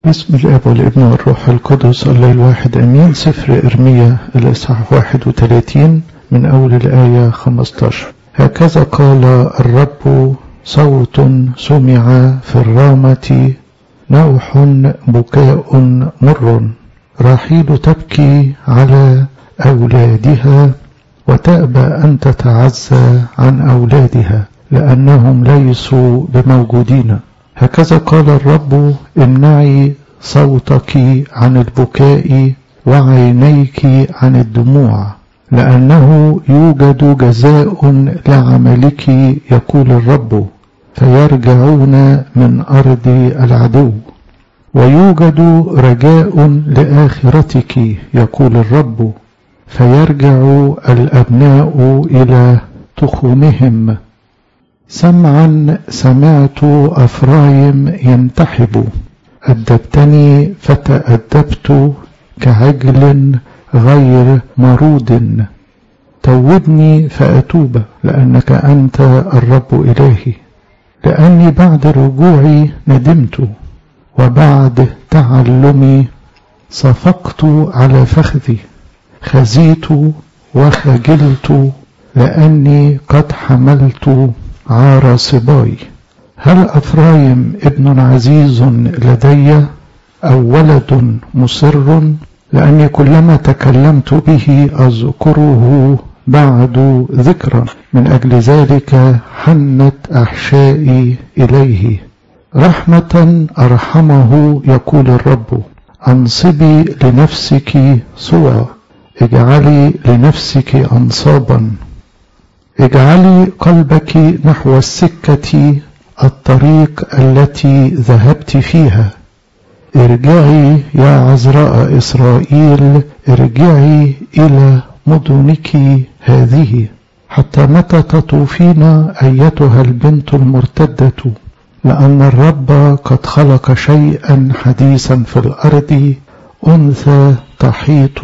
بسم الاب والابن والروح القدس الله الواحد امين سفر ارميا الاصحاح 31 من اول الايه 15 هكذا قال الرب صوت سمع في الرامة نوح بكاء مر راحيل تبكي على أولادها وتأبى أن تتعزى عن أولادها لأنهم ليسوا بموجودين هكذا قال الرب امنعي صوتك عن البكاء وعينيك عن الدموع لأنه يوجد جزاء لعملك يقول الرب فيرجعون من أرض العدو ويوجد رجاء لآخرتك يقول الرب فيرجع الأبناء إلى تخومهم سمعا سمعت أفرايم ينتحب أدبتني فتأدبت كعجل غير مرود توبني فأتوب لأنك أنت الرب إلهي لأني بعد رجوعي ندمت وبعد تعلمي صفقت على فخذي خزيت وخجلت لأني قد حملت عار صباي هل أفرايم ابن عزيز لدي أو ولد مصر لأني كلما تكلمت به أذكره بعد ذكرا من أجل ذلك حنت أحشائي إليه رحمة أرحمه يقول الرب أنصبي لنفسك سوى اجعلي لنفسك أنصابا اجعلي قلبك نحو السكة الطريق التي ذهبت فيها ارجعي يا عذراء إسرائيل ارجعي إلى مدنك هذه حتى متى تطوفين أيتها البنت المرتدة لأن الرب قد خلق شيئا حديثا في الأرض أنثى تحيط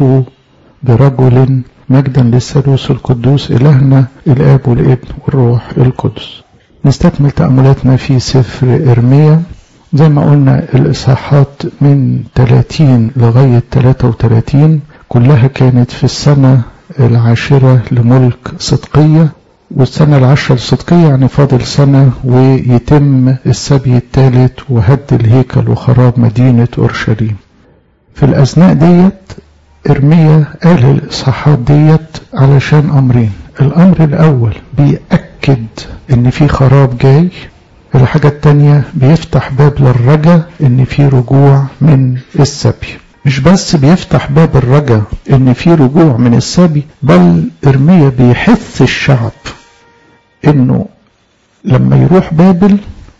برجل مجدا للثالوث القدوس إلهنا الآب والابن والروح القدس نستكمل تأملاتنا في سفر إرميا زي ما قلنا الإصحاحات من 30 لغاية 33 كلها كانت في السنة العاشرة لملك صدقية والسنة العشرة الصدقية يعني فاضل سنة ويتم السبي الثالث وهد الهيكل وخراب مدينة أورشليم في الأثناء ديت إرميا قال الإصحاحات ديت علشان أمرين الأمر الأول بيأكد إن في خراب جاي الحاجة التانية بيفتح باب للرجا إن في رجوع من السبي مش بس بيفتح باب الرجا إن في رجوع من السبي بل إرميا بيحث الشعب إنه لما يروح بابل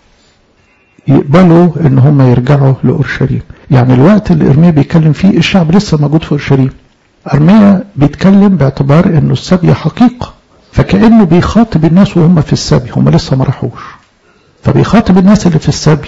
يقبلوا ان هم يرجعوا لاورشليم يعني الوقت اللي ارميا بيتكلم فيه الشعب لسه موجود في اورشليم ارميا بيتكلم باعتبار انه السبي حقيقه فكانه بيخاطب الناس وهم في السبي هم لسه ما راحوش فبيخاطب الناس اللي في السبي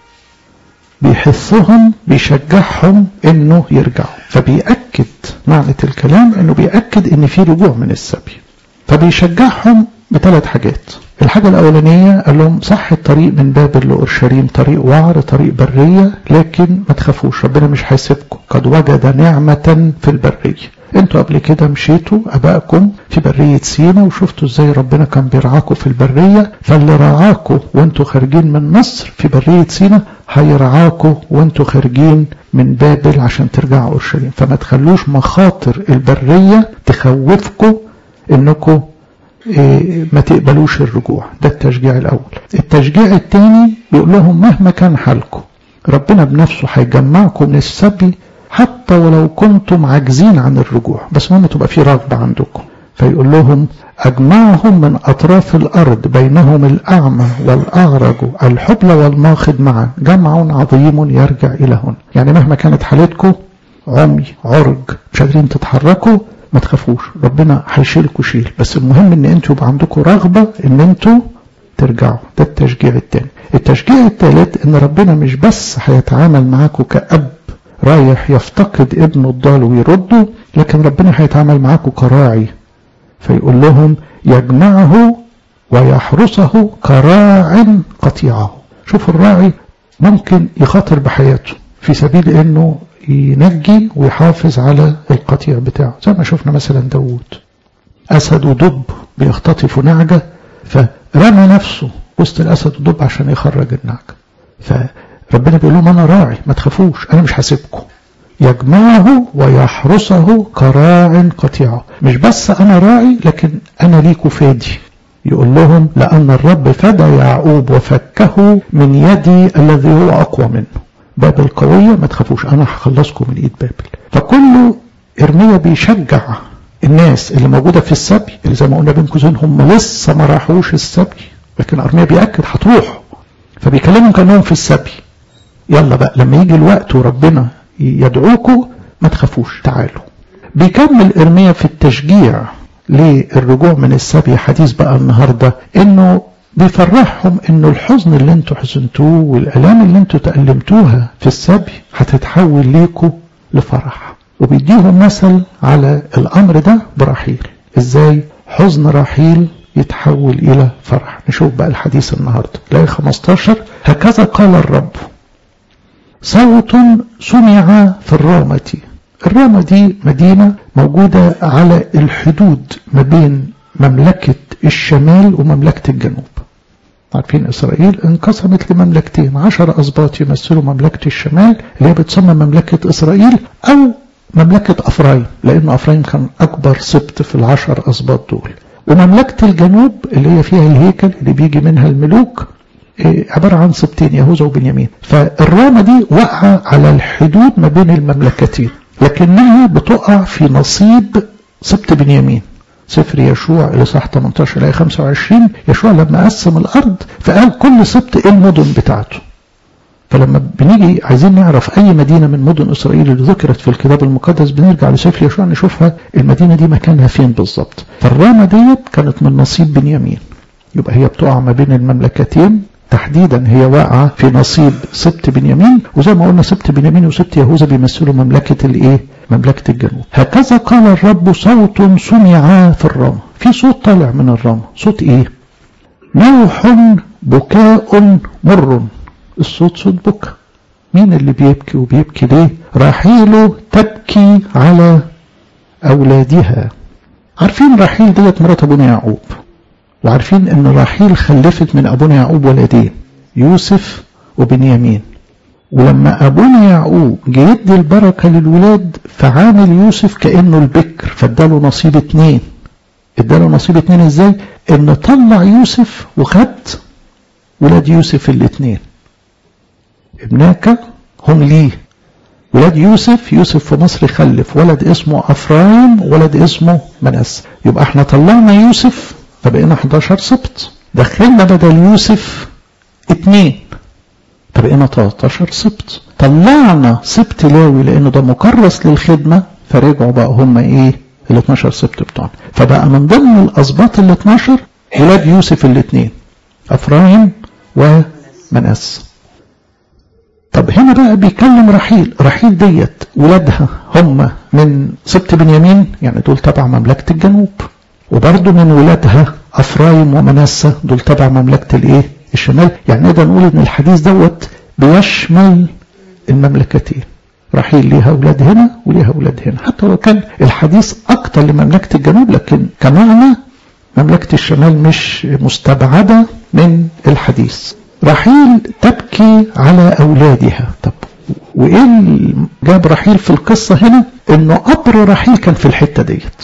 بيحثهم بيشجعهم انه يرجعوا فبيأكد معنى الكلام انه بيأكد ان في رجوع من السبي فبيشجعهم بثلاث حاجات الحاجة الأولانية قال لهم صح الطريق من بابل لأورشليم طريق وعر طريق برية لكن ما تخافوش ربنا مش هيسيبكم قد وجد نعمة في البرية انتوا قبل كده مشيتوا ابائكم في برية سينا وشفتوا ازاي ربنا كان بيرعاكم في البرية فاللي رعاكم وانتوا خارجين من مصر في برية سينا هيرعاكم وانتوا خارجين من بابل عشان ترجعوا اورشليم فما تخلوش مخاطر البرية تخوفكم انكم إيه ما تقبلوش الرجوع ده التشجيع الأول التشجيع الثاني بيقول لهم مهما كان حالكم ربنا بنفسه هيجمعكم من السبي حتى ولو كنتم عاجزين عن الرجوع بس المهم تبقى في رغبة عندكم فيقول لهم أجمعهم من أطراف الأرض بينهم الأعمى والأعرج الحبل والماخض معا جمع عظيم يرجع إلى هنا يعني مهما كانت حالتكم عمي عرج مش قادرين تتحركوا ما تخافوش ربنا هيشيلكوا شيل بس المهم ان انتوا يبقى عندكم رغبة ان انتوا ترجعوا ده التشجيع الثاني التشجيع الثالث ان ربنا مش بس هيتعامل معاكم كأب رايح يفتقد ابنه الضال ويرده لكن ربنا هيتعامل معاكم كراعي فيقول لهم يجمعه ويحرسه كراع قطيعه شوف الراعي ممكن يخاطر بحياته في سبيل انه ينجي ويحافظ على القطيع بتاعه زي ما شفنا مثلا داوود اسد ودب بيختطفوا نعجة فرمى نفسه وسط الاسد والدب عشان يخرج النعجة فربنا بيقول لهم انا راعي ما تخافوش انا مش هسيبكم يجمعه ويحرسه كراع قطيعه مش بس انا راعي لكن انا ليكوا فادي يقول لهم لأن الرب فدى يعقوب وفكه من يدي الذي هو أقوى منه بابل قوية ما تخافوش أنا هخلصكم من إيد بابل فكله إرميا بيشجع الناس اللي موجودة في السبي اللي زي ما قلنا بين قوسين هم لسه ما راحوش السبي لكن أرميا بيأكد هتروحوا فبيكلمهم كأنهم في السبي يلا بقى لما يجي الوقت وربنا يدعوكم ما تخافوش تعالوا بيكمل إرميا في التشجيع للرجوع من السبي حديث بقى النهاردة انه بيفرحهم انه الحزن اللي انتوا حزنتوه والالام اللي انتوا تألمتوها في السبي هتتحول ليكوا لفرح وبيديهم مثل على الامر ده برحيل ازاي حزن رحيل يتحول الى فرح نشوف بقى الحديث النهاردة لاقي 15 هكذا قال الرب صوت سمع في الرامة الرامة دي مدينة موجودة على الحدود ما بين مملكة الشمال ومملكة الجنوب عارفين إسرائيل انقسمت لمملكتين عشر أسباط يمثلوا مملكة الشمال اللي هي بتسمى مملكة إسرائيل أو مملكة أفرايم لأن أفرايم كان أكبر سبط في العشر أسباط دول ومملكة الجنوب اللي هي فيها الهيكل اللي بيجي منها الملوك عبارة عن سبطين يهوذا وبنيامين فالرامة دي واقعة على الحدود ما بين المملكتين لكنها بتقع في نصيب سبط بنيامين سفر يشوع اللي صح 18 ل 25 يشوع لما قسم الارض فقال كل سبط ايه المدن بتاعته فلما بنيجي عايزين نعرف اي مدينه من مدن اسرائيل اللي ذكرت في الكتاب المقدس بنرجع لسفر يشوع نشوفها المدينه دي مكانها فين بالظبط فالرامه ديت كانت من نصيب بنيامين يبقى هي بتقع ما بين المملكتين تحديدا هي واقعة في نصيب سبت بنيامين وزي ما قلنا سبت بنيامين وسبت يهوذا بيمثلوا مملكة الايه مملكة الجنوب هكذا قال الرب صوت سمع في الرمى في صوت طالع من الرمى صوت ايه نوح بكاء مر الصوت صوت بكى مين اللي بيبكي وبيبكي ليه راحيل تبكي على أولادها عارفين راحيل ديت مرات أبونا يعقوب وعارفين ان راحيل خلفت من ابونا يعقوب ولدين يوسف وبنيامين ولما ابونا يعقوب جه يدي البركه للولاد فعامل يوسف كانه البكر فاداله نصيب اتنين اداله نصيب اتنين ازاي ان طلع يوسف وخد ولاد يوسف الاتنين ابناك هم ليه ولاد يوسف يوسف في مصر خلف ولد اسمه افرايم ولد اسمه منس يبقى احنا طلعنا يوسف فبقينا 11 سبط دخلنا بدل يوسف اتنين فبقينا 13 سبط طلعنا سبط لاوي لانه ده مكرس للخدمه فرجعوا بقى هم ايه ال 12 سبط بتوعنا فبقى من ضمن الاسباط ال 12 ولاد يوسف الاثنين افرايم ومناس طب هنا بقى بيكلم رحيل رحيل ديت ولادها هم من سبط بنيامين يعني دول تبع مملكه الجنوب وبرضه من ولادها افرايم ومنسى دول تبع مملكه الايه الشمال يعني نقدر نقول ان الحديث دوت بيشمل المملكتين رحيل ليها اولاد هنا وليها اولاد هنا حتى لو كان الحديث اكتر لمملكه الجنوب لكن كمعنى مملكه الشمال مش مستبعده من الحديث رحيل تبكي على اولادها طب وايه اللي جاب رحيل في القصه هنا انه قبر رحيل كان في الحته ديت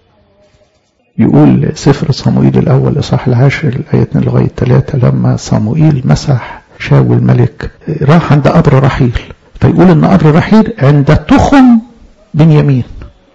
يقول سفر صموئيل الأول إصحاح العاشر الآية 2 لغاية 3 لما صموئيل مسح شاول ملك راح عند قبر رحيل فيقول إن قبر رحيل عند تخم بنيامين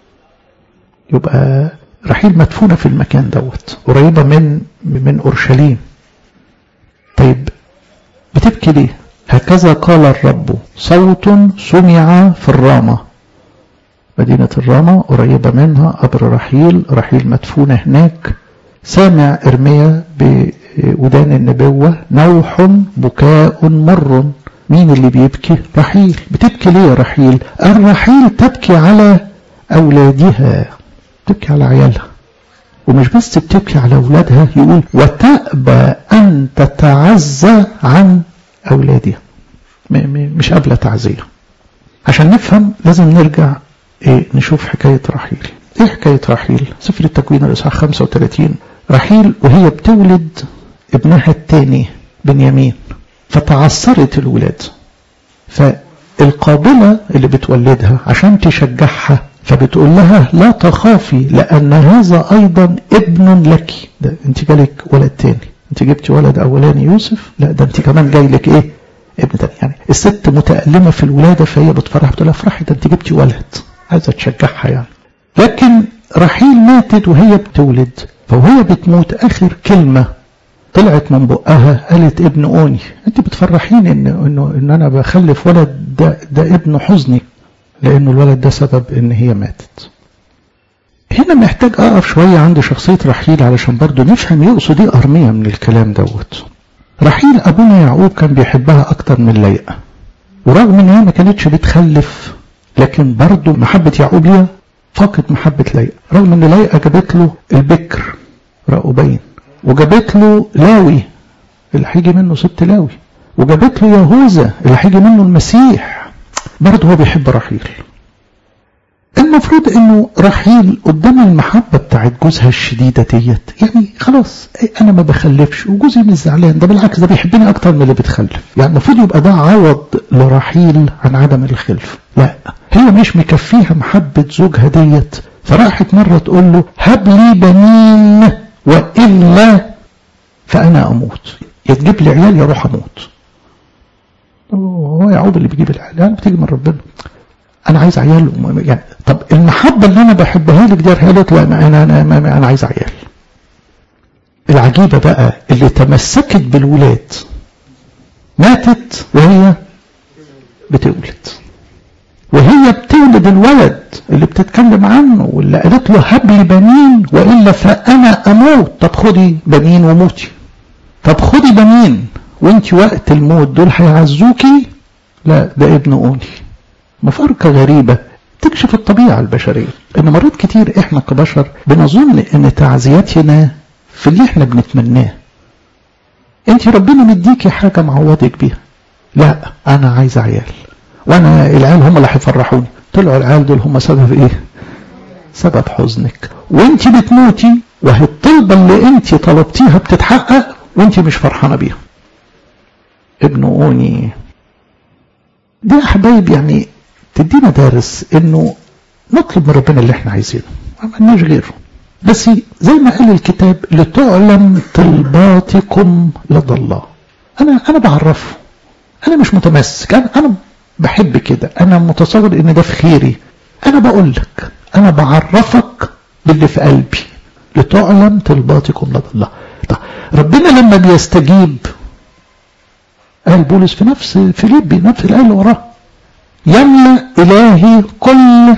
يبقى رحيل مدفونة في المكان دوت قريبة من من أورشليم طيب بتبكي ليه؟ هكذا قال الرب صوت سمع في الرامة مدينة الرامة قريبة منها قبر رحيل رحيل مدفونة هناك سامع إرميا بودان النبوة نوح بكاء مر مين اللي بيبكي رحيل بتبكي ليه يا رحيل الرحيل تبكي على أولادها تبكي على عيالها ومش بس بتبكي على أولادها يقول وتأبى أن تتعزى عن أولادها مش قابلة تعزية عشان نفهم لازم نرجع إيه نشوف حكاية رحيل ايه حكاية رحيل سفر التكوين الإصحاح 35 رحيل وهي بتولد ابنها الثاني بنيامين فتعثرت الولاد فالقابلة اللي بتولدها عشان تشجعها فبتقول لها لا تخافي لأن هذا أيضا ابن لك ده انت جالك ولد تاني انت جبتي ولد أولاني يوسف لا ده انت كمان جاي لك ايه ابن تاني يعني الست متألمة في الولادة فهي بتفرح بتقول لها افرحي ده انت جبتي ولد عايزة تشجعها يعني لكن رحيل ماتت وهي بتولد فوهي بتموت آخر كلمة طلعت من بقها قالت ابن أوني انت بتفرحيني ان, إنه إن أنا بخلف ولد ده, ده ابن حزني لأنه الولد ده سبب إن هي ماتت هنا محتاج أقف شوية عند شخصية رحيل علشان برضو نفهم يقصد ايه أرمية من الكلام دوت رحيل أبونا يعقوب كان بيحبها أكتر من ليئة ورغم إن هي ما كانتش بتخلف لكن برضو محبة يعقوب ليها فاقد محبة ليئة رغم إن ليئة جابت له البكر رأوبين وجابت له لاوي اللي هيجي منه ست لاوي وجابت له يهوذا اللي هيجي منه المسيح برضه هو بيحب رحيل المفروض انه رحيل قدام المحبة بتاعت جوزها الشديدة ديت يعني خلاص انا ما بخلفش وجوزي مش زعلان ده بالعكس ده بيحبني اكتر من اللي بتخلف يعني المفروض يبقى ده عوض لرحيل عن عدم الخلف لا هي مش مكفيها محبة زوجها ديت فراحت مرة تقول له هب لي بنين وإلا فأنا أموت يا تجيب لي عيال يا روح أموت هو يعود اللي بيجيب العيال يعني بتيجي من ربنا انا عايز عيال يعني طب المحبه اللي انا بحبها لك دي قالت لا انا انا انا, أنا عايز عيال العجيبه بقى اللي تمسكت بالولاد ماتت وهي بتولد وهي بتولد الولد اللي بتتكلم عنه واللي قالت له هب لي بنين والا فانا اموت طب خدي بنين وموتي طب خدي بنين وانت وقت الموت دول هيعزوكي لا ده ابن اوني مفارقة غريبة تكشف الطبيعة البشرية ان مرات كتير احنا كبشر بنظن ان تعزيتنا في اللي احنا بنتمناه انت ربنا مديكي حاجة معوضك بيها لا انا عايز عيال وانا العيال هم اللي هيفرحوني طلعوا العيال دول هم سبب ايه سبب حزنك وانت بتموتي وهي الطلبة اللي انت طلبتيها بتتحقق وانت مش فرحانة بيها ابن اوني دي يا حبايب يعني تدينا دارس انه نطلب من ربنا اللي احنا عايزينه ما عملناش غيره بس زي ما قال الكتاب لتعلم طلباتكم لدى الله انا انا بعرفه انا مش متمسك انا انا بحب كده انا متصور ان ده في خيري انا بقول لك انا بعرفك باللي في قلبي لتعلم طلباتكم لدى الله طب ربنا لما بيستجيب قال بولس في نفس فيليبي نفس الآية اللي وراه يملأ إلهي كل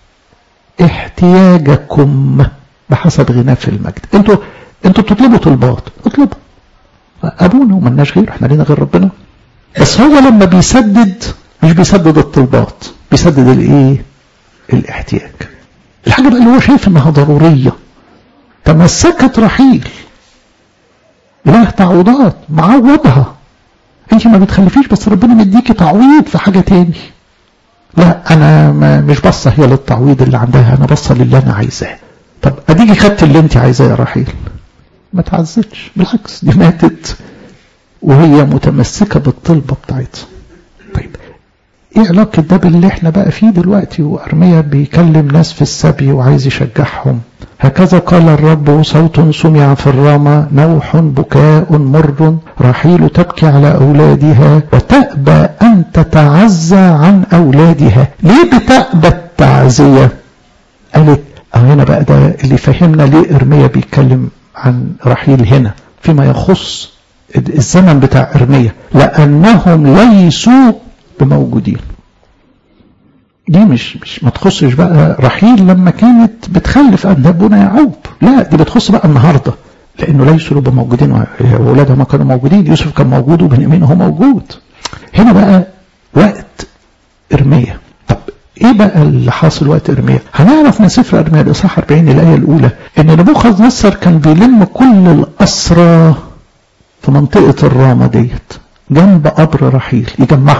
احتياجكم بحسب غناه في المجد انتوا انتوا بتطلبوا طلبات اطلبوا ابونا وملناش غيره احنا لينا غير ربنا بس هو لما بيسدد مش بيسدد الطلبات بيسدد الايه الاحتياج الحاجه اللي هو شايف انها ضروريه تمسكت رحيل له تعويضات معوضها انت ما بتخلفيش بس ربنا مديكي تعويض في حاجة تاني لا انا ما مش بصة هي للتعويض اللي عندها انا بصة للي انا عايزاه طب اديكي خدت اللي انت عايزاه يا رحيل ما تعزتش بالعكس دي ماتت وهي متمسكة بالطلبة بتاعتها طيب ايه علاقة ده باللي احنا بقى فيه دلوقتي وارميا بيكلم ناس في السبي وعايز يشجعهم هكذا قال الرب صوت سمع في الرامة نوح بكاء مر رحيل تبكي على أولادها وتأبى أن تتعزى عن أولادها ليه بتأبى التعزية قالت هنا بقى ده اللي فهمنا ليه إرميا بيتكلم عن رحيل هنا فيما يخص الزمن بتاع إرميا لأنهم ليسوا بموجودين دي مش مش ما تخصش بقى رحيل لما كانت بتخلف ابونا يعقوب لا دي بتخص بقى النهارده لانه ليسوا له موجودين واولادها ما كانوا موجودين يوسف كان موجود وبنيامين هو موجود هنا بقى وقت ارميا طب ايه بقى اللي حاصل وقت ارميا هنعرف من سفر ارميا الاصحاح 40 الايه الاولى ان نبوخذ نصر كان بيلم كل الاسرى في منطقه الرامه ديت جنب قبر رحيل يجمعهم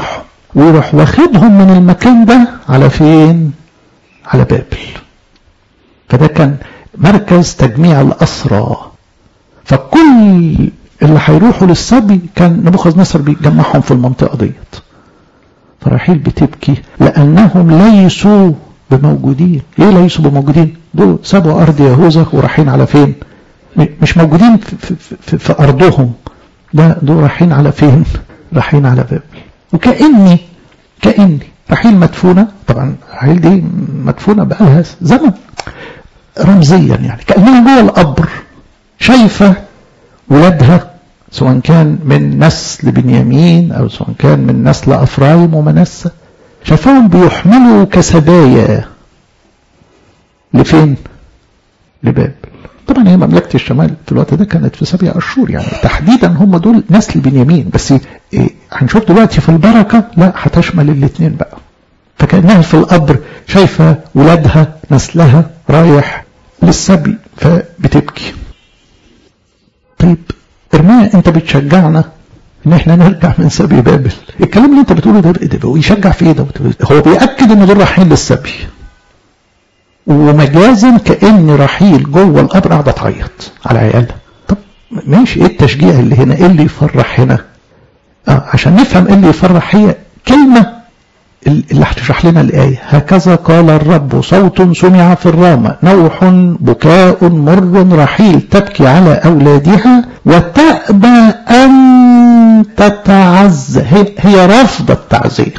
ويروح واخدهم من المكان ده على فين على بابل فده كان مركز تجميع الأسرى فكل اللي هيروحوا للسبي كان نبوخذ نصر بيجمعهم في المنطقة ديت فرحيل بتبكي لأنهم ليسوا بموجودين ليه ليسوا بموجودين دول سابوا أرض يهوذا ورايحين على فين مش موجودين في, في, في, في أرضهم لا دول رايحين على فين رايحين على بابل وكأني كأني رحيل مدفونة طبعا رحيل دي مدفونة بقالها زمن رمزيا يعني كأنها جوه القبر شايفة ولادها سواء كان من نسل بنيامين أو سواء كان من نسل أفرايم ومنسة شافوهم بيحملوا كسبايا لفين؟ لبابل طبعا هي مملكة الشمال في الوقت ده كانت في سبع أشهر يعني تحديدا هم دول نسل بنيامين بس إيه هنشوف دلوقتي في البركة لا هتشمل الاثنين بقى فكأنها في القبر شايفة ولادها نسلها رايح للسبي فبتبكي طيب ارميا انت بتشجعنا ان احنا نرجع من سبي بابل الكلام اللي انت بتقوله ده, ده ويشجع في ايه ده هو بيأكد ان دول رايحين للسبي ومجازا كأن رحيل جوه القبر قاعدة تعيط على عيالها طب ماشي ايه التشجيع اللي هنا ايه اللي يفرح هنا آه عشان نفهم ايه اللي يفرح هي كلمة اللي هتشرح لنا الآية هكذا قال الرب صوت سمع في الرامة نوح بكاء مر رحيل تبكي على أولادها وتأبى أن تتعزى هي, هي رافضة التعزية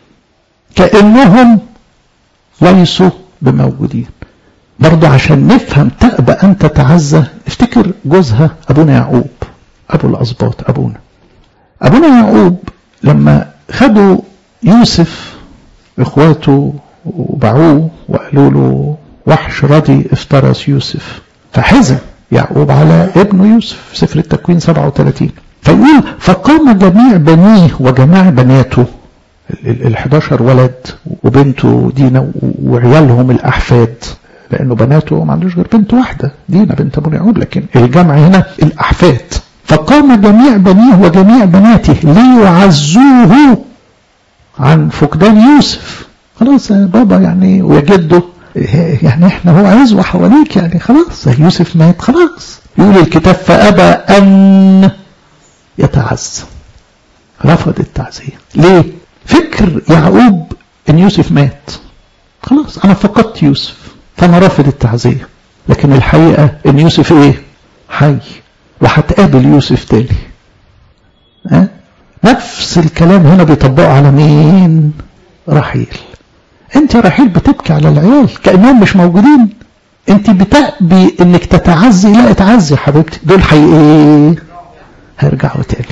كأنهم ليسوا بموجودين برضه عشان نفهم تأبى أن تتعزى افتكر جوزها أبونا يعقوب أبو الأسباط أبونا أبونا يعقوب لما خدوا يوسف إخواته وباعوه وقالوا له وحش راضي افترس يوسف فحزن يعقوب على ابنه يوسف سفر التكوين 37 فيقول فقام جميع بنيه وجميع بناته ال 11 ولد وبنته دينا وعيالهم الأحفاد لأنه بناته ما عندوش غير بنت واحدة دينا بنت أبو يعقوب لكن الجمع هنا الأحفاد فقام جميع بنيه وجميع بناته ليعزوه عن فقدان يوسف خلاص يا بابا يعني ويا جده يعني احنا هو عزوة حواليك يعني خلاص يوسف مات خلاص يقول الكتاب فأبى أن يتعزى رفض التعزية ليه فكر يعقوب ان يوسف مات خلاص انا فقدت يوسف فانا رافض التعزية لكن الحقيقة ان يوسف ايه حي وهتقابل يوسف تاني أه؟ نفس الكلام هنا بيطبقه على مين رحيل انت يا رحيل بتبكي على العيال كأنهم مش موجودين انت بتأبي انك تتعزي لا اتعزي يا حبيبتي دول حي ايه هيرجعوا تاني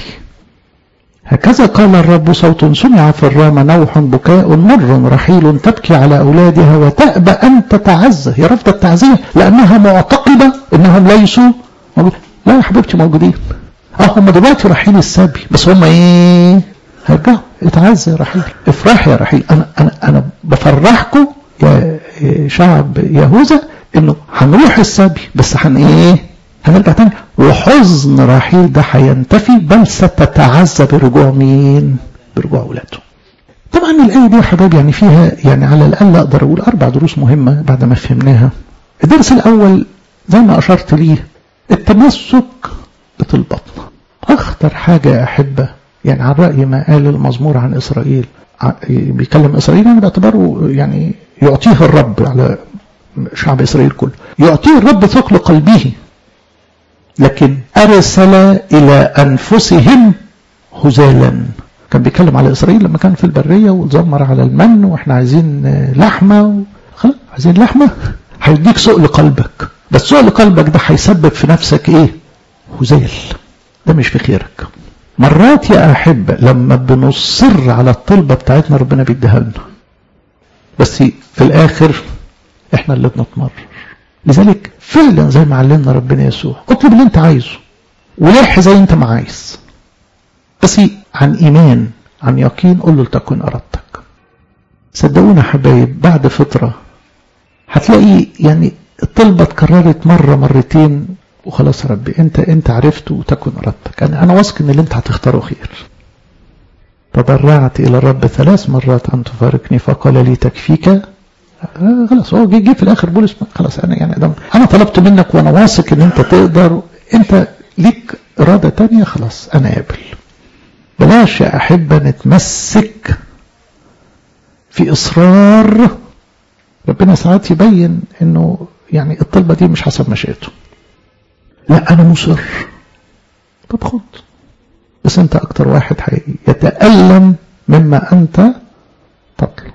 هكذا قال الرب صوت سمع في الرامة نوح بكاء مر رحيل تبكي على أولادها وتأبى أن تتعزى هي رفض التعزية لأنها معتقدة أنهم ليسوا موجود. لا يا حبيبتي موجودين اه هم دلوقتي رايحين السبي بس هم ايه هرجعوا اتعزى يا رحيل افرح يا رحيل انا انا انا بفرحكم يا شعب يهوذا انه هنروح السبي بس هن ايه هنرجع تاني وحزن رحيل ده هينتفي بل ستتعزى برجوع مين برجوع اولاده طبعا الآية دي يا حبايبي يعني فيها يعني على الأقل أقدر أقول أربع دروس مهمة بعد ما فهمناها الدرس الأول زي ما أشرت ليه التمسك بطلباتنا أخطر حاجة يا أحبة يعني عن رأي ما قال المزمور عن إسرائيل بيكلم إسرائيل يعني باعتباره يعني يعطيه الرب على شعب إسرائيل كله يعطيه الرب ثقل قلبه لكن أرسل إلى أنفسهم هزالا كان بيتكلم على إسرائيل لما كان في البرية وزمر على المن وإحنا عايزين لحمة خلاص عايزين لحمة هيديك سؤل قلبك بس سؤل قلبك ده هيسبب في نفسك إيه هزال ده مش في خيرك مرات يا أحبة لما بنصر على الطلبة بتاعتنا ربنا بيديها لنا بس في الآخر إحنا اللي بنتمرر لذلك فعلا زي ما علمنا ربنا يسوع اطلب اللي انت عايزه ولح زي انت ما عايز بس عن ايمان عن يقين قول له لتكن ارادتك صدقونا حبايب بعد فترة هتلاقي يعني الطلبة اتكررت مرة مرتين وخلاص يا ربي انت انت عرفت وتكن ارادتك انا انا واثق ان اللي انت هتختاره خير تضرعت إلى الرب ثلاث مرات أن تفارقني فقال لي تكفيك آه خلاص هو جه في الآخر بولس خلاص أنا يعني أدم أنا طلبت منك وأنا واثق إن أنت تقدر أنت ليك إرادة تانية خلاص أنا قابل بلاش يا أحبة نتمسك في إصرار ربنا ساعات يبين إنه يعني الطلبة دي مش حسب مشيئته لا أنا مصر طب خد بس أنت أكتر واحد يتألم مما أنت تطلب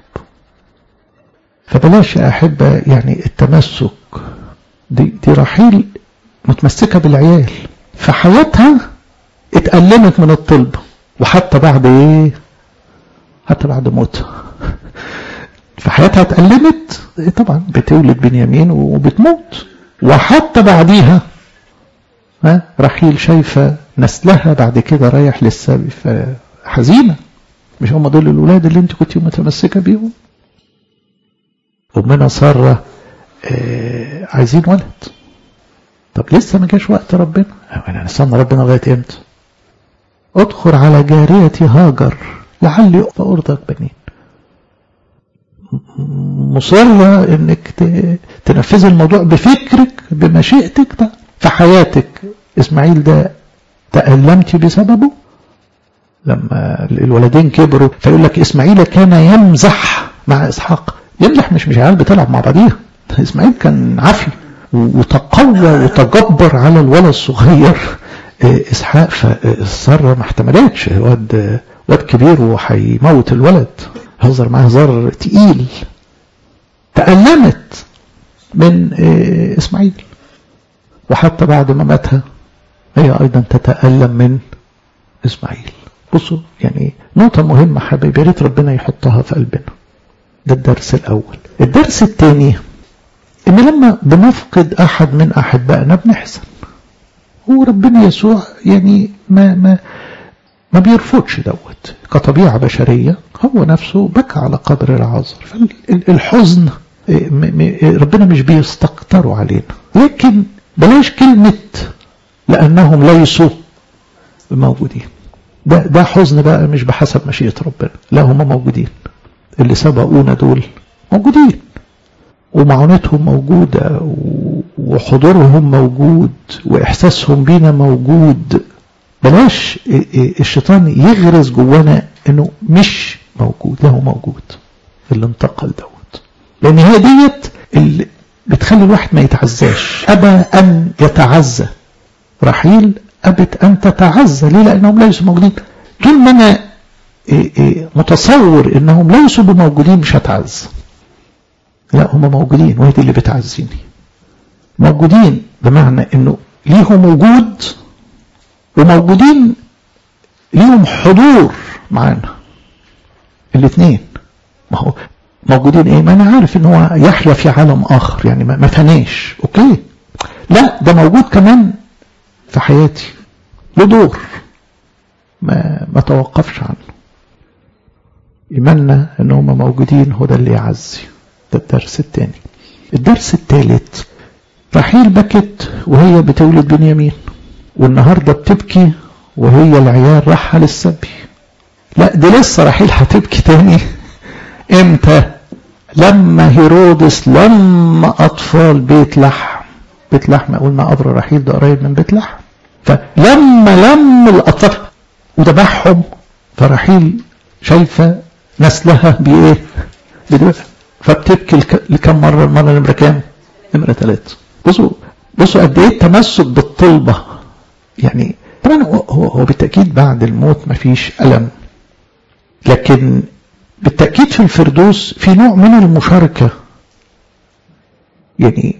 فبلاش يا أحبة يعني التمسك دي, دي رحيل متمسكة بالعيال في حياتها اتألمت من الطلب وحتى بعد ايه حتى بعد موتها في حياتها اتألمت طبعا بتولد بنيامين وبتموت وحتى بعديها ها رحيل شايفة نسلها بعد كده رايح للسبي فحزينة مش هم دول الولاد اللي انت كنت متمسكة بيهم أمنا سارة آه عايزين ولد طب لسه ما جاش وقت ربنا انا نستنى ربنا لغايه امتى ادخل على جارية هاجر لعلي فأرضك بنين مصرة انك تنفذ الموضوع بفكرك بمشيئتك ده في حياتك اسماعيل ده تألمت بسببه لما الولدين كبروا فيقول لك اسماعيل كان يمزح مع اسحاق يمزح مش مش عيال بتلعب مع بعضيها اسماعيل كان عافي وتقوى وتجبر على الولد الصغير اسحاق فالسارة ما احتملتش واد واد كبير وهيموت الولد هزر معاه هزار تقيل تألمت من اسماعيل وحتى بعد ما ماتها هي ايضا تتألم من اسماعيل بصوا يعني نقطة مهمة حبيبي يا ريت ربنا يحطها في قلبنا ده الدرس الأول الدرس الثاني إن لما بنفقد أحد من أحبائنا بنحزن هو ربنا يسوع يعني ما ما ما بيرفضش دوت كطبيعة بشرية هو نفسه بكى على قبر العازر فالحزن ربنا مش بيستقطروا علينا لكن بلاش كلمة لأنهم ليسوا موجودين ده ده حزن بقى مش بحسب مشيئة ربنا لا هم موجودين اللي سبقونا دول موجودين ومعونتهم موجودة وحضورهم موجود وإحساسهم بينا موجود بلاش الشيطان يغرز جوانا انه مش موجود له موجود اللي انتقل دوت لان هي ديت اللي بتخلي الواحد ما يتعزاش ابى ان يتعزى رحيل ابت ان تتعزى ليه لانهم ليسوا موجودين طول ما انا متصور انهم ليسوا بموجودين مش هتعزى لا هم موجودين وهي دي اللي بتعزيني موجودين بمعنى انه ليهم وجود وموجودين ليهم حضور معانا الاثنين ما هو موجودين ايه ما انا عارف ان هو يحيا في عالم اخر يعني ما فناش اوكي لا ده موجود كمان في حياتي له دور ما ما توقفش عنه ايماننا ان هم موجودين هو ده اللي يعزي ده الدرس الثاني الدرس الثالث رحيل بكت وهي بتولد بنيامين والنهاردة بتبكي وهي العيال راحة للسبي لا دي لسه رحيل هتبكي تاني امتى لما هيرودس لما اطفال بيت لحم بيت لحم قلنا قبر رحيل ده قريب من بيت لحم فلما لم الاطفال وذبحهم فرحيل شايفه نسلها بايه بدوقة فبتبكي لكم مره المره نمره كام نمره ثلاثه بصوا بصوا قد ايه التمسك بالطلبه يعني طبعا هو هو بالتاكيد بعد الموت مفيش الم لكن بالتاكيد في الفردوس في نوع من المشاركه يعني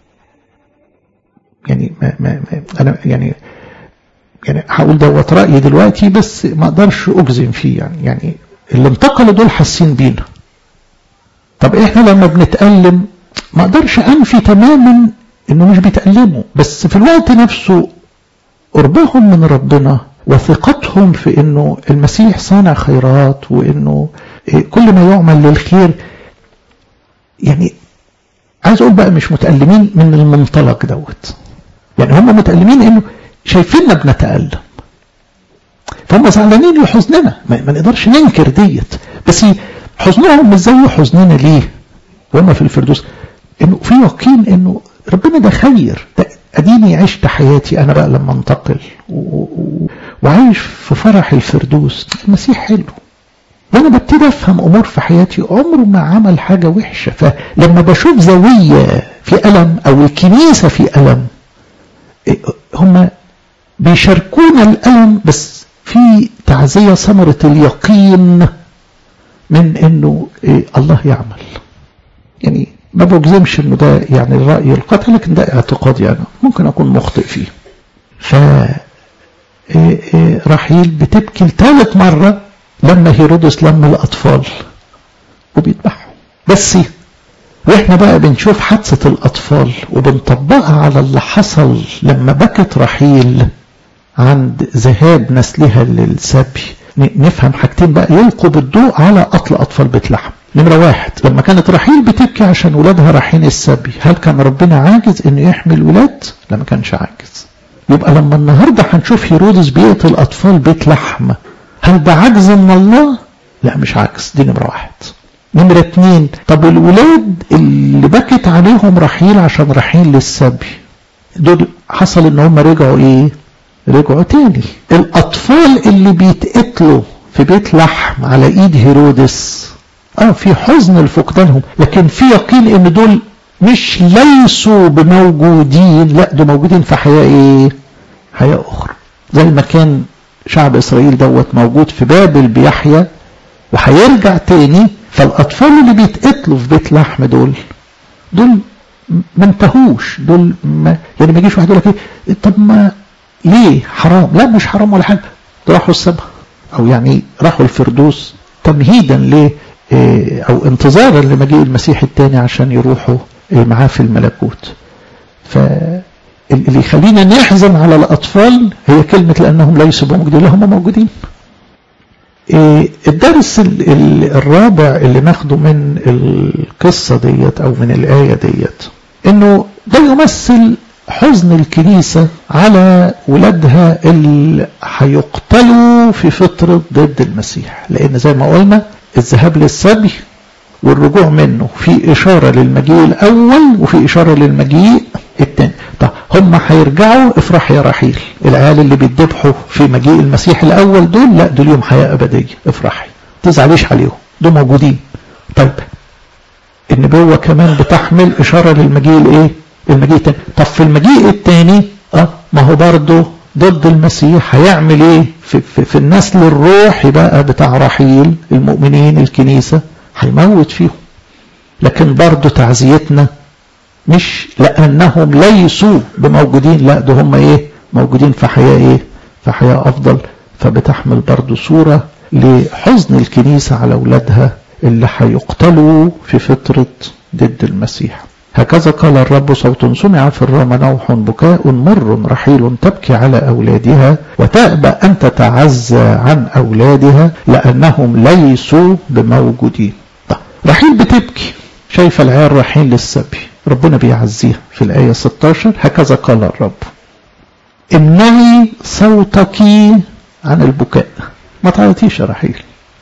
يعني ما ما ما انا يعني يعني هقول دوت رايي دلوقتي بس ما اقدرش اجزم فيه يعني يعني اللي انتقلوا دول حاسين بينا طب احنا لما بنتألم ما اقدرش انفي تماما انه مش بيتألموا بس في الوقت نفسه قربهم من ربنا وثقتهم في انه المسيح صانع خيرات وانه كل ما يعمل للخير يعني عايز اقول بقى مش متألمين من المنطلق دوت يعني هم متألمين انه شايفيننا بنتألم فهم زعلانين لحزننا ما, ما نقدرش ننكر ديت بس حزنهم مش زي حزننا ليه وهم في الفردوس انه في يقين انه ربنا ده خير ده اديني عشت حياتي انا بقى لما انتقل و... و... وعايش في فرح الفردوس المسيح حلو وانا ببتدي افهم امور في حياتي عمره ما عمل حاجه وحشه فلما بشوف زاويه في الم او الكنيسه في الم هم بيشاركونا الالم بس في تعزيه ثمره اليقين من انه إيه الله يعمل يعني ما بجزمش انه ده يعني الراي القطعي لكن ده اعتقادي انا ممكن اكون مخطئ فيه ف رحيل بتبكي لثالث مره لما هيرودس لم الاطفال وبيذبحهم بس واحنا بقى بنشوف حادثه الاطفال وبنطبقها على اللي حصل لما بكت رحيل عند ذهاب نسلها للسبي نفهم حاجتين بقى يلقوا بالضوء على قتل اطفال بيت لحم نمره واحد لما كانت رحيل بتبكي عشان ولادها رايحين السبي هل كان ربنا عاجز انه يحمي الولاد؟ لا ما كانش عاجز يبقى لما النهارده هنشوف هيرودس بيقتل اطفال بيت لحم هل ده عجز من الله؟ لا مش عجز دي نمره واحد نمرة اتنين طب الولاد اللي بكت عليهم رحيل عشان رايحين للسبي دول حصل ان هم رجعوا ايه رجعوا تاني الاطفال اللي بيتقتلوا في بيت لحم على ايد هيرودس اه في حزن لفقدانهم لكن في يقين ان دول مش ليسوا بموجودين لا دول موجودين في حياة ايه حياة اخرى زي ما كان شعب اسرائيل دوت موجود في بابل بيحيى وهيرجع تاني فالاطفال اللي بيتقتلوا في بيت لحم دول دول ما انتهوش دول ما يعني ما يجيش واحد يقول لك ايه طب ما ليه حرام لا مش حرام ولا حاجه راحوا السبع او يعني راحوا الفردوس تمهيدا ل او انتظارا لمجيء المسيح الثاني عشان يروحوا معاه في الملكوت فاللي يخلينا نحزن على الاطفال هي كلمه لانهم ليسوا موجودين لا هم موجودين الدرس الرابع اللي ناخده من القصة ديت أو من الآية ديت إنه ده يمثل حزن الكنيسة على ولادها اللي هيقتلوا في فترة ضد المسيح لأن زي ما قلنا الذهاب للسبي والرجوع منه في إشارة للمجيء الأول وفي إشارة للمجيء الثاني طب هم هيرجعوا افرح يا رحيل العيال اللي بيتذبحوا في مجيء المسيح الأول دول لا دول يوم حياة أبدية افرحي تزعليش عليهم دول موجودين طيب النبوة كمان بتحمل إشارة للمجيء الإيه؟ المجيء الثاني طب في المجيء الثاني اه ما هو برضه ضد المسيح هيعمل ايه في, في, في النسل الروحي بقى بتاع رحيل المؤمنين الكنيسة هيموت فيهم لكن برضه تعزيتنا مش لأنهم ليسوا بموجودين لا ده هم ايه موجودين في حياة ايه في حياة أفضل فبتحمل برضه صورة لحزن الكنيسة على أولادها اللي هيقتلوا في فترة ضد المسيح هكذا قال الرب صوت سمع في الرام نوح بكاء مر رحيل تبكي على أولادها وتأبى أن تتعزى عن أولادها لأنهم ليسوا بموجودين طيب. رحيل بتبكي شايفة العيال رايحين للسبي ربنا بيعزيها في الآية 16 هكذا قال الرب امنعي صوتك عن البكاء ما تعيطيش يا رحيل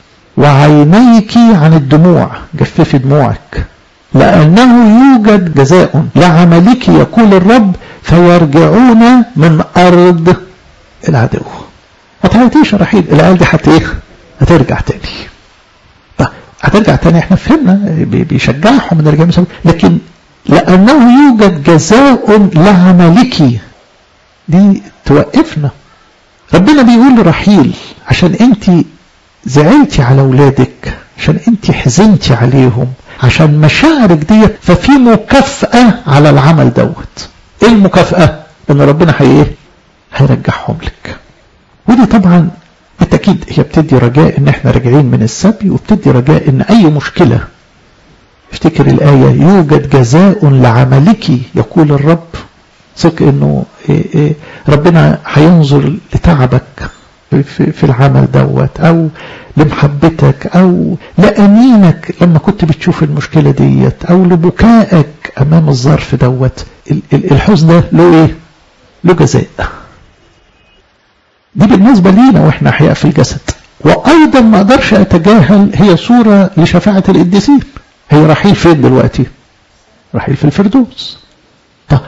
وعينيك عن الدموع جففي دموعك لأنه يوجد جزاء لعملك يقول الرب فيرجعون من أرض العدو ما تعيطيش يا رحيل العيال دي حتى ايه هترجع تاني طيب هترجع تاني احنا فهمنا بيشجعهم ان الرجال لكن لأنه يوجد جزاء لعملك دي توقفنا ربنا بيقول لرحيل عشان انت زعلتي على اولادك عشان انت حزنتي عليهم عشان مشاعرك ديت ففي مكافأة على العمل دوت ايه المكافأة ان ربنا هي ايه هيرجعهم لك ودي طبعا بالتأكيد هي بتدي رجاء ان احنا راجعين من السبي وبتدي رجاء ان اي مشكلة افتكر الآية يوجد جزاء لعملك يقول الرب ثق انه إيه إيه ربنا هينظر لتعبك في, في العمل دوت او لمحبتك او لأنينك لما كنت بتشوف المشكلة ديت او لبكائك امام الظرف دوت الحزن ده له ايه له جزاء دي بالنسبة لينا واحنا احياء في الجسد وايضا ما اقدرش اتجاهل هي صورة لشفاعة القديسين هي رحيل فين دلوقتي رحيل في الفردوس طب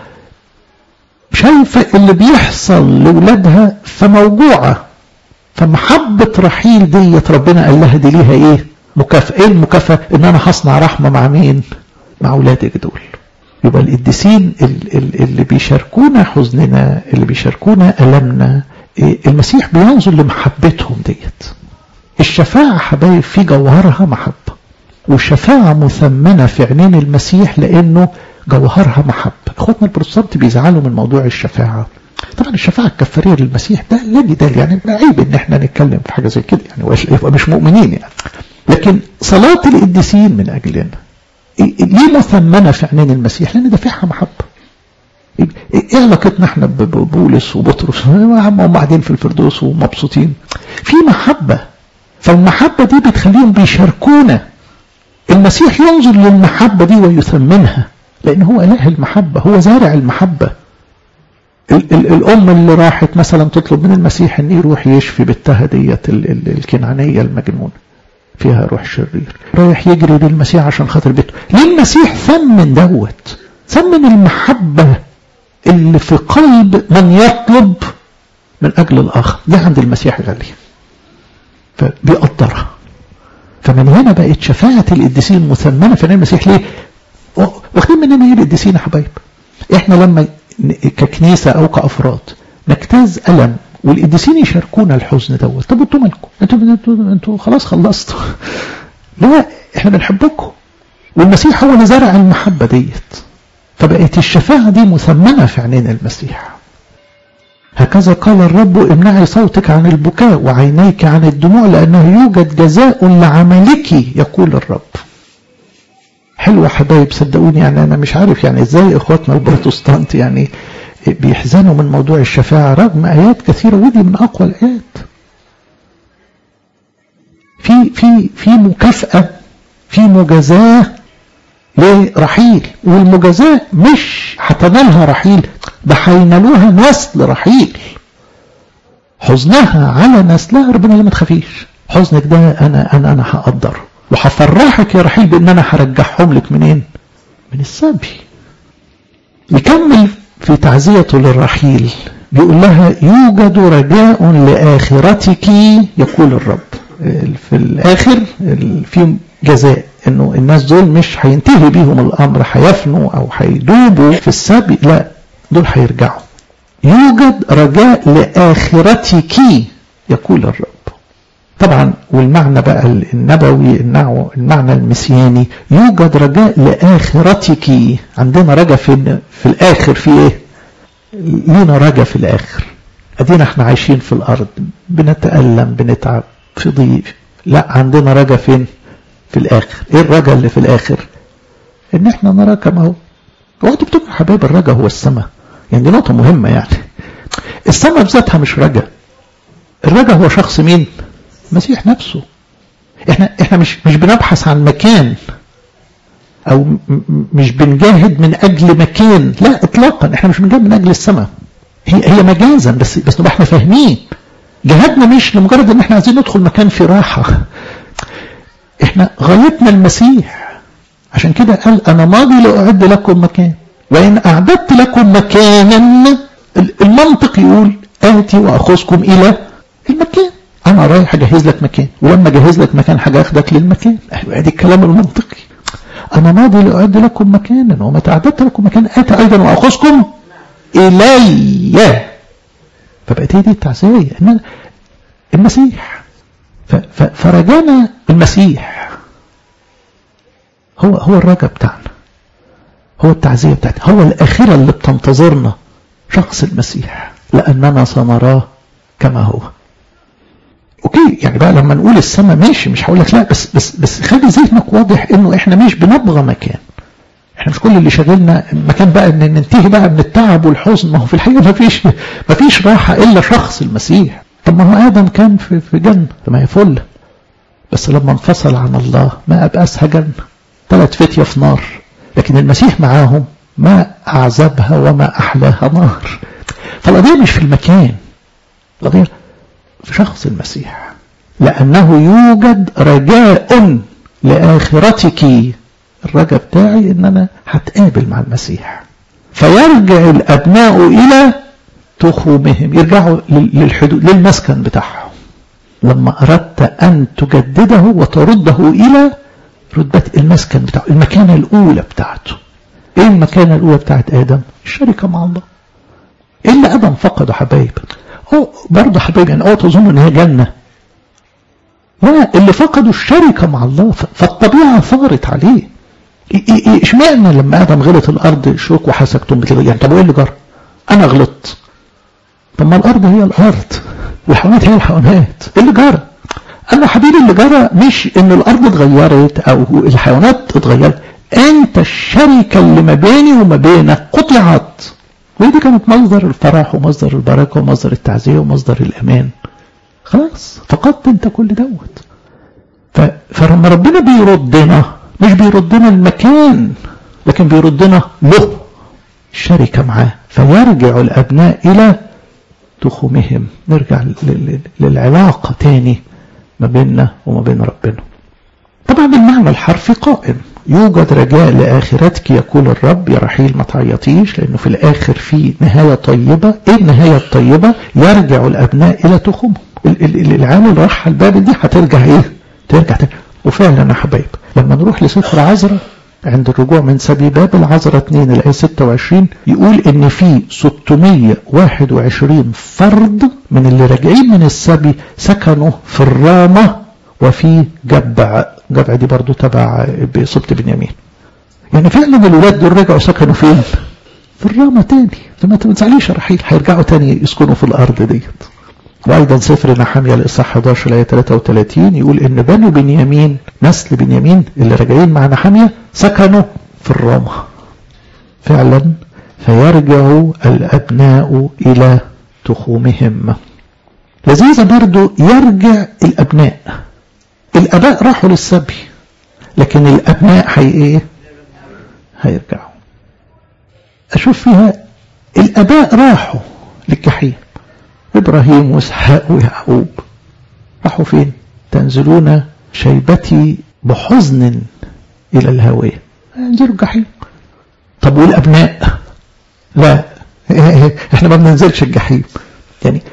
شايفة اللي بيحصل لولادها فموجوعة فمحبة رحيل ديت ربنا قال لها دي ليها ايه مكافأة ايه المكافأة ان انا هصنع رحمة مع مين مع اولادك دول يبقى القديسين اللي بيشاركونا حزننا اللي بيشاركونا ألمنا المسيح بينظر لمحبتهم ديت الشفاعة حبايب في جوهرها محبة والشفاعة مثمنة في عينين المسيح لأنه جوهرها محبة اخواتنا البروتستانت بيزعلوا من موضوع الشفاعة طبعا الشفاعة الكفارية للمسيح ده لا جدال يعني عيب ان احنا نتكلم في حاجة زي كده يعني يبقى مش مؤمنين يعني لكن صلاة القديسين من أجلنا ليه مثمنة في عينين المسيح لأن دافعها محبة ايه علاقتنا احنا ببولس وبطرس هم قاعدين في الفردوس ومبسوطين في محبة فالمحبة دي بتخليهم بيشاركونا المسيح ينظر للمحبة دي ويثمنها لأن هو إله المحبة هو زارع المحبة ال ال الأم اللي راحت مثلا تطلب من المسيح أن يروح يشفي بنتها ديت الكنعانية المجنونة فيها روح شرير رايح يجري للمسيح عشان خاطر بيته ليه المسيح ثمن دوت ثمن المحبة اللي في قلب من يطلب من أجل الآخر دي عند المسيح غالية فبيقدرها فمن هنا بقت شفاعة القديسين مثمنة في المسيح ليه واخدين مننا ايه القديسين يا حبايب احنا لما ككنيسة او كأفراد نجتاز ألم والقديسين يشاركونا الحزن دوت طب انتوا مالكم انتوا انتوا انتوا خلاص خلصتوا لا احنا بنحبكم والمسيح هو اللي زرع المحبة ديت فبقت الشفاعة دي مثمنة في عينين المسيح هكذا قال الرب امنعي صوتك عن البكاء وعينيك عن الدموع لأنه يوجد جزاء لعملك يقول الرب حلوة حبايب صدقوني يعني أنا مش عارف يعني إزاي إخواتنا البروتستانت يعني بيحزنوا من موضوع الشفاعة رغم آيات كثيرة ودي من أقوى الآيات في في في مكافأة في مجازاة لرحيل والمجازاة مش هتنالها رحيل ده هينالوها نسل رحيل حزنها على نسلها ربنا اللي ما تخافيش حزنك ده انا انا انا هقدره وهفرحك يا رحيل بان انا هرجعهم لك منين من السبي يكمل في تعزيته للرحيل بيقول لها يوجد رجاء لآخرتك يقول الرب في الآخر في جزاء انه الناس دول مش هينتهي بيهم الامر هيفنوا او هيدوبوا في السبي لا دول هيرجعوا يوجد رجاء لآخرتك يقول الرب طبعا والمعنى بقى النبوي المعنى المسياني يوجد رجاء لآخرتك عندنا رجاء في, في الآخر في ايه لينا رجاء في الآخر ادينا احنا عايشين في الارض بنتألم بنتعب في ضيق لا عندنا رجاء فين في الآخر ايه الرجاء اللي في الآخر ان احنا نرى كما هو هو تفتكر حبايب الرجاء هو السماء يعني دي نقطة مهمة يعني السماء بذاتها مش رجاء الرجاء هو شخص مين المسيح نفسه احنا احنا مش مش بنبحث عن مكان او مش بنجاهد من اجل مكان لا اطلاقا احنا مش بنجاهد من اجل السماء هي هي مجازا بس بس نبقى احنا فاهمين جهادنا مش لمجرد ان احنا عايزين ندخل مكان فيه راحه احنا غايتنا المسيح عشان كده قال انا ماضي لاعد لكم مكان وان اعددت لكم مكانا المنطق يقول اتي واخذكم الى المكان انا رايح اجهز لك مكان ولما اجهز لك مكان حاجه اخدك للمكان ادي الكلام المنطقي انا ماضي لاعد لكم مكانا ومتى اعددت لكم مكان اتى ايضا واخذكم الي فبقت هي دي التعزيه ان المسيح فرجانا المسيح هو هو الرجاء بتاعنا هو التعزيه بتاعتنا هو الاخره اللي بتنتظرنا شخص المسيح لاننا سنراه كما هو اوكي يعني بقى لما نقول السماء ماشي مش هقول لك لا بس بس بس خلي ذهنك واضح انه احنا مش بنبغى مكان احنا مش كل اللي شاغلنا مكان بقى ان ننتهي بقى من التعب والحزن ما هو في الحقيقه ما فيش ما فيش راحه الا شخص المسيح طب ما هو ادم كان في في جنه ما هي فل بس لما انفصل عن الله ما ابأسها جنه ثلاث فتيه في نار لكن المسيح معاهم ما اعذبها وما احلاها نار فالقضيه مش في المكان القضيه في شخص المسيح لأنه يوجد رجاء لآخرتك الرجاء بتاعي إن أنا هتقابل مع المسيح فيرجع الأبناء إلى تخومهم يرجعوا للحدود للمسكن بتاعهم لما أردت أن تجدده وترده إلى رتبة المسكن بتاعه المكانة الأولى بتاعته إيه المكانة الأولى بتاعت آدم الشركة مع الله إيه اللي آدم فقده حبايب أو برضه حبايب يعني أو تظن إن هي جنة لا اللي فقدوا الشركة مع الله فالطبيعة ثغرت عليه اشمعنى لما ادم غلط الارض شوك وحسكتم بكده يعني طب وايه اللي جرى؟ انا غلطت طب ما الارض هي الارض والحيوانات هي الحيوانات ايه اللي جرى؟ انا حبيبي اللي جرى مش ان الارض اتغيرت او الحيوانات اتغيرت انت الشركه اللي ما بيني وما بينك قطعت ودي كانت مصدر الفرح ومصدر البركه ومصدر التعزيه ومصدر الامان خلاص فقدت انت كل دوت فلما ربنا بيردنا مش بيردنا المكان لكن بيردنا له الشركة معاه فيرجع الأبناء إلى تخومهم نرجع للعلاقة تاني ما بيننا وما بين ربنا طبعا المعنى الحرفي قائم يوجد رجاء لآخرتك يقول الرب يا رحيل ما تعيطيش لأنه في الآخر في نهاية طيبة إيه النهاية الطيبة يرجع الأبناء إلى تخومهم العام اللي راح الباب دي هترجع إيه ترجع تاني وفعلا يا حبايب لما نروح لسفر عزرة عند الرجوع من سبي باب العزرة 2 الآية 26 يقول إن في 621 فرد من اللي راجعين من السبي سكنوا في الرامة وفي جبع جبع دي برضو تبع سبط بنيامين يعني فعلا الولاد دول رجعوا سكنوا فين؟ في الرامة تاني فما تزعليش يا رحيل هيرجعوا تاني يسكنوا في الأرض ديت وأيضا سفر نحمية الإصحاح 11 الآية 33 يقول إن بنو بنيامين نسل بنيامين اللي راجعين مع نحمية سكنوا في الرامة فعلا فيرجع الأبناء إلى تخومهم لذيذة برضو يرجع الأبناء الأباء راحوا للسبي لكن الأبناء هي إيه هيرجعوا أشوف فيها الأباء راحوا للجحيم إبراهيم وإسحاق ويعقوب راحوا فين تنزلون شيبتي بحزن إلى الهاوية ينزلوا الجحيم طب والأبناء لا احنا ما بننزلش الجحيم يعني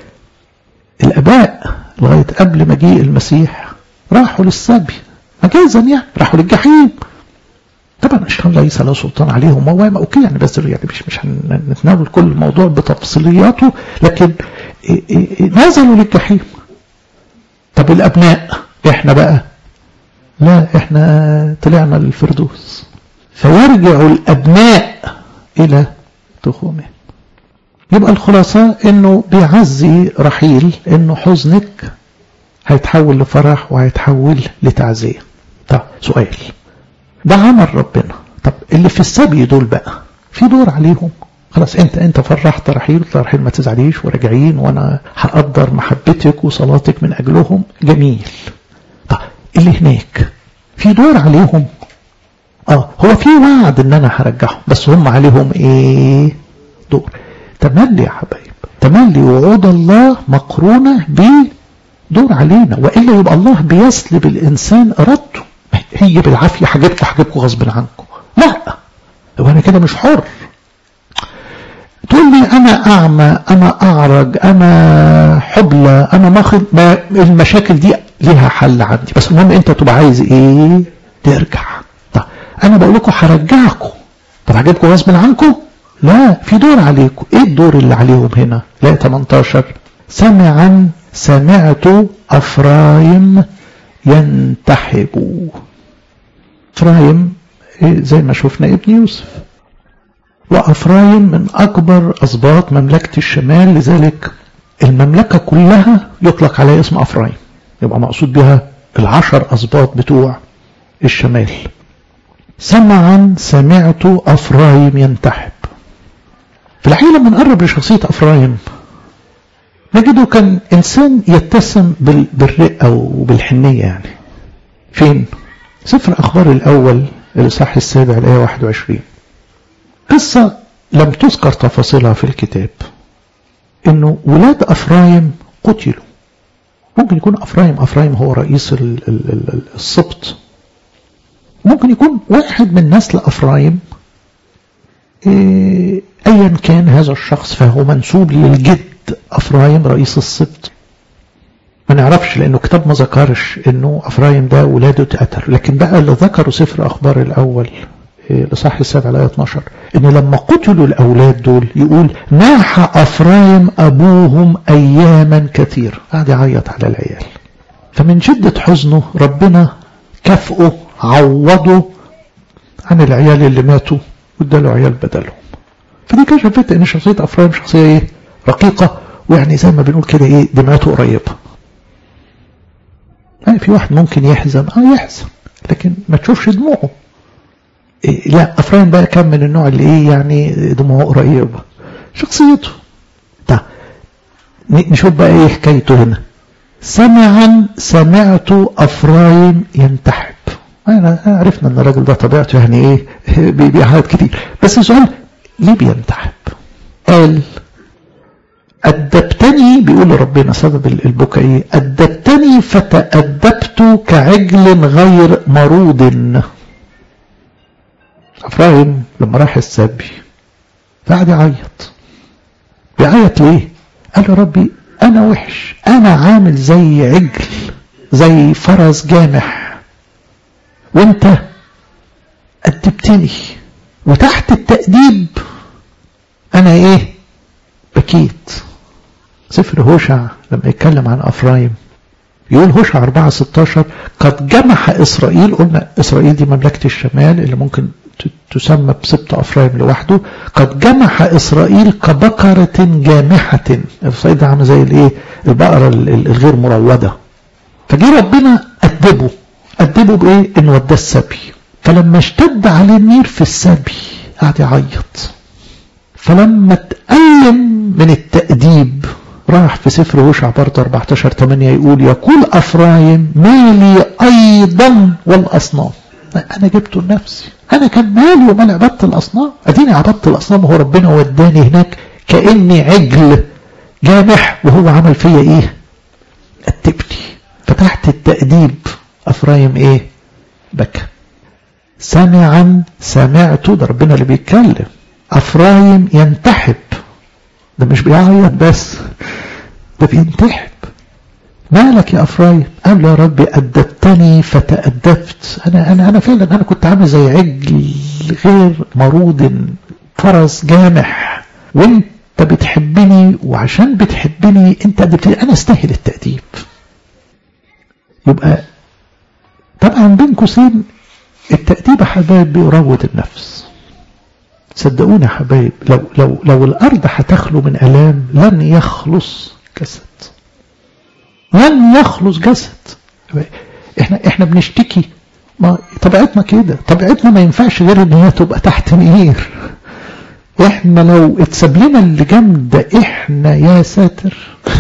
الآباء لغاية قبل مجيء المسيح راحوا للسبي مجازا يعني راحوا للجحيم طبعا الشيطان ليس له سلطان عليهم هو اوكي يعني بس يعني مش مش هنتناول كل الموضوع بتفصيلياته لكن نزلوا للجحيم طب الابناء احنا بقى لا احنا طلعنا للفردوس فيرجع الابناء الى تخومه يبقى الخلاصة انه بيعزي رحيل انه حزنك هيتحول لفرح وهيتحول لتعزية طب سؤال ده عمل ربنا طب اللي في السبي دول بقى في دور عليهم خلاص انت انت فرحت رحيل رحيل ما تزعليش وراجعين وانا هقدر محبتك وصلاتك من اجلهم جميل طب اللي هناك في دور عليهم اه هو في وعد ان انا هرجعهم بس هم عليهم ايه دور تملي يا حبايب تملي وعود الله مقرونة بدور علينا وإلا يبقى الله بيسلب الإنسان إرادته هي بالعافية حاجبكم حاجبكم غصب عنكم لا هو أنا كده مش حر تقول لي أنا أعمى أنا أعرج أنا حبلى أنا ماخد ما المشاكل دي ليها حل عندي بس المهم أنت تبقى عايز إيه ترجع طب أنا بقول لكم هرجعكم طب هجيبكم غصب عنكم لا في دور عليكم ايه الدور اللي عليهم هنا لا 18 سمعا سمعت افرايم ينتحب افرايم إيه زي ما شفنا ابن يوسف وافرايم من اكبر اسباط مملكه الشمال لذلك المملكه كلها يطلق عليها اسم افرايم يبقى مقصود بها العشر اسباط بتوع الشمال سمعا سمعت افرايم ينتحب في الحقيقة لما نقرب لشخصية أفرايم نجده كان إنسان يتسم بالرقة وبالحنية يعني فين؟ سفر أخبار الأول الإصحاح السابع الآية 21 قصة لم تذكر تفاصيلها في الكتاب إنه ولاد أفرايم قتلوا ممكن يكون افرايم افرايم هو رئيس ال ال ال السبط ممكن يكون واحد من نسل افرايم إيه ايا كان هذا الشخص فهو منسوب للجد افرايم رئيس السبط ما نعرفش لانه كتاب ما ذكرش انه افرايم ده ولاده اتقتل لكن بقى اللي ذكروا سفر اخبار الاول لصح السابع الآية 12 إن لما قتلوا الأولاد دول يقول ناح أفرايم أبوهم أياما كثير قاعد يعيط على العيال فمن شدة حزنه ربنا كافئه عوضه عن العيال اللي ماتوا واداله عيال بدلهم فدي كشفت ان شخصية افرايم شخصية ايه رقيقة ويعني زي ما بنقول كده ايه دمعته قريبة يعني في واحد ممكن يحزن اه يحزن لكن ما تشوفش دموعه إيه لا افرايم بقى كان من النوع اللي ايه يعني دموعه قريبة شخصيته طيب نشوف بقى ايه حكايته هنا سمعا سمعت افرايم ينتحب انا عرفنا ان الراجل ده طبيعته يعني ايه بيعيط كتير بس السؤال ليه بينتحب قال أدبتني بيقول لربنا سبب البكاء ايه أدبتني فتأدبت كعجل غير مرود أفرايم لما راح السبي فقعد يعيط بيعيط ليه قال له ربي أنا وحش أنا عامل زي عجل زي فرس جامح وانت أدبتني وتحت التأديب أنا إيه بكيت سفر هوشع لما يتكلم عن أفرايم يقول هوشع 4 16 قد جمح إسرائيل قلنا إسرائيل دي مملكة الشمال اللي ممكن تسمى بسبط أفرايم لوحده قد جمح إسرائيل كبقرة جامحة إسرائيل ده عامل زي الإيه البقرة الغير مروضة فجي ربنا أدبه أدبه بإيه إنه وداه السبي فلما اشتد عليه النير في السبي قعد يعيط فلما اتألم من التأديب راح في سفر هوشع برضه 14 8 يقول يقول أفرايم مالي أيضا والأصنام أنا جبته لنفسي أنا كان مالي ومال عبادة الأصنام أديني عبادة الأصنام وهو ربنا وداني هناك كأني عجل جامح وهو عمل فيا إيه أدبني فتحت التأديب أفرايم إيه بكى سمعا سمعت ده ربنا اللي بيتكلم أفرايم ينتحب ده مش بيعيط بس ده بينتحب مالك يا أفرايم قال له يا ربي أدبتني فتأدبت أنا أنا أنا فعلا أنا كنت عامل زي عجل غير مرود فرس جامح وأنت بتحبني وعشان بتحبني أنت أدبتني أنا أستاهل التأديب يبقى طبعا بين قوسين التأديب يا حبايب بيروض النفس صدقوني يا حبايب لو لو لو الارض هتخلو من الام لن يخلص جسد لن يخلص جسد احنا احنا بنشتكي ما طبيعتنا كده طبيعتنا ما ينفعش غير ان هي تبقى تحت نير احنا لو اتساب لنا اللي جامده احنا يا ساتر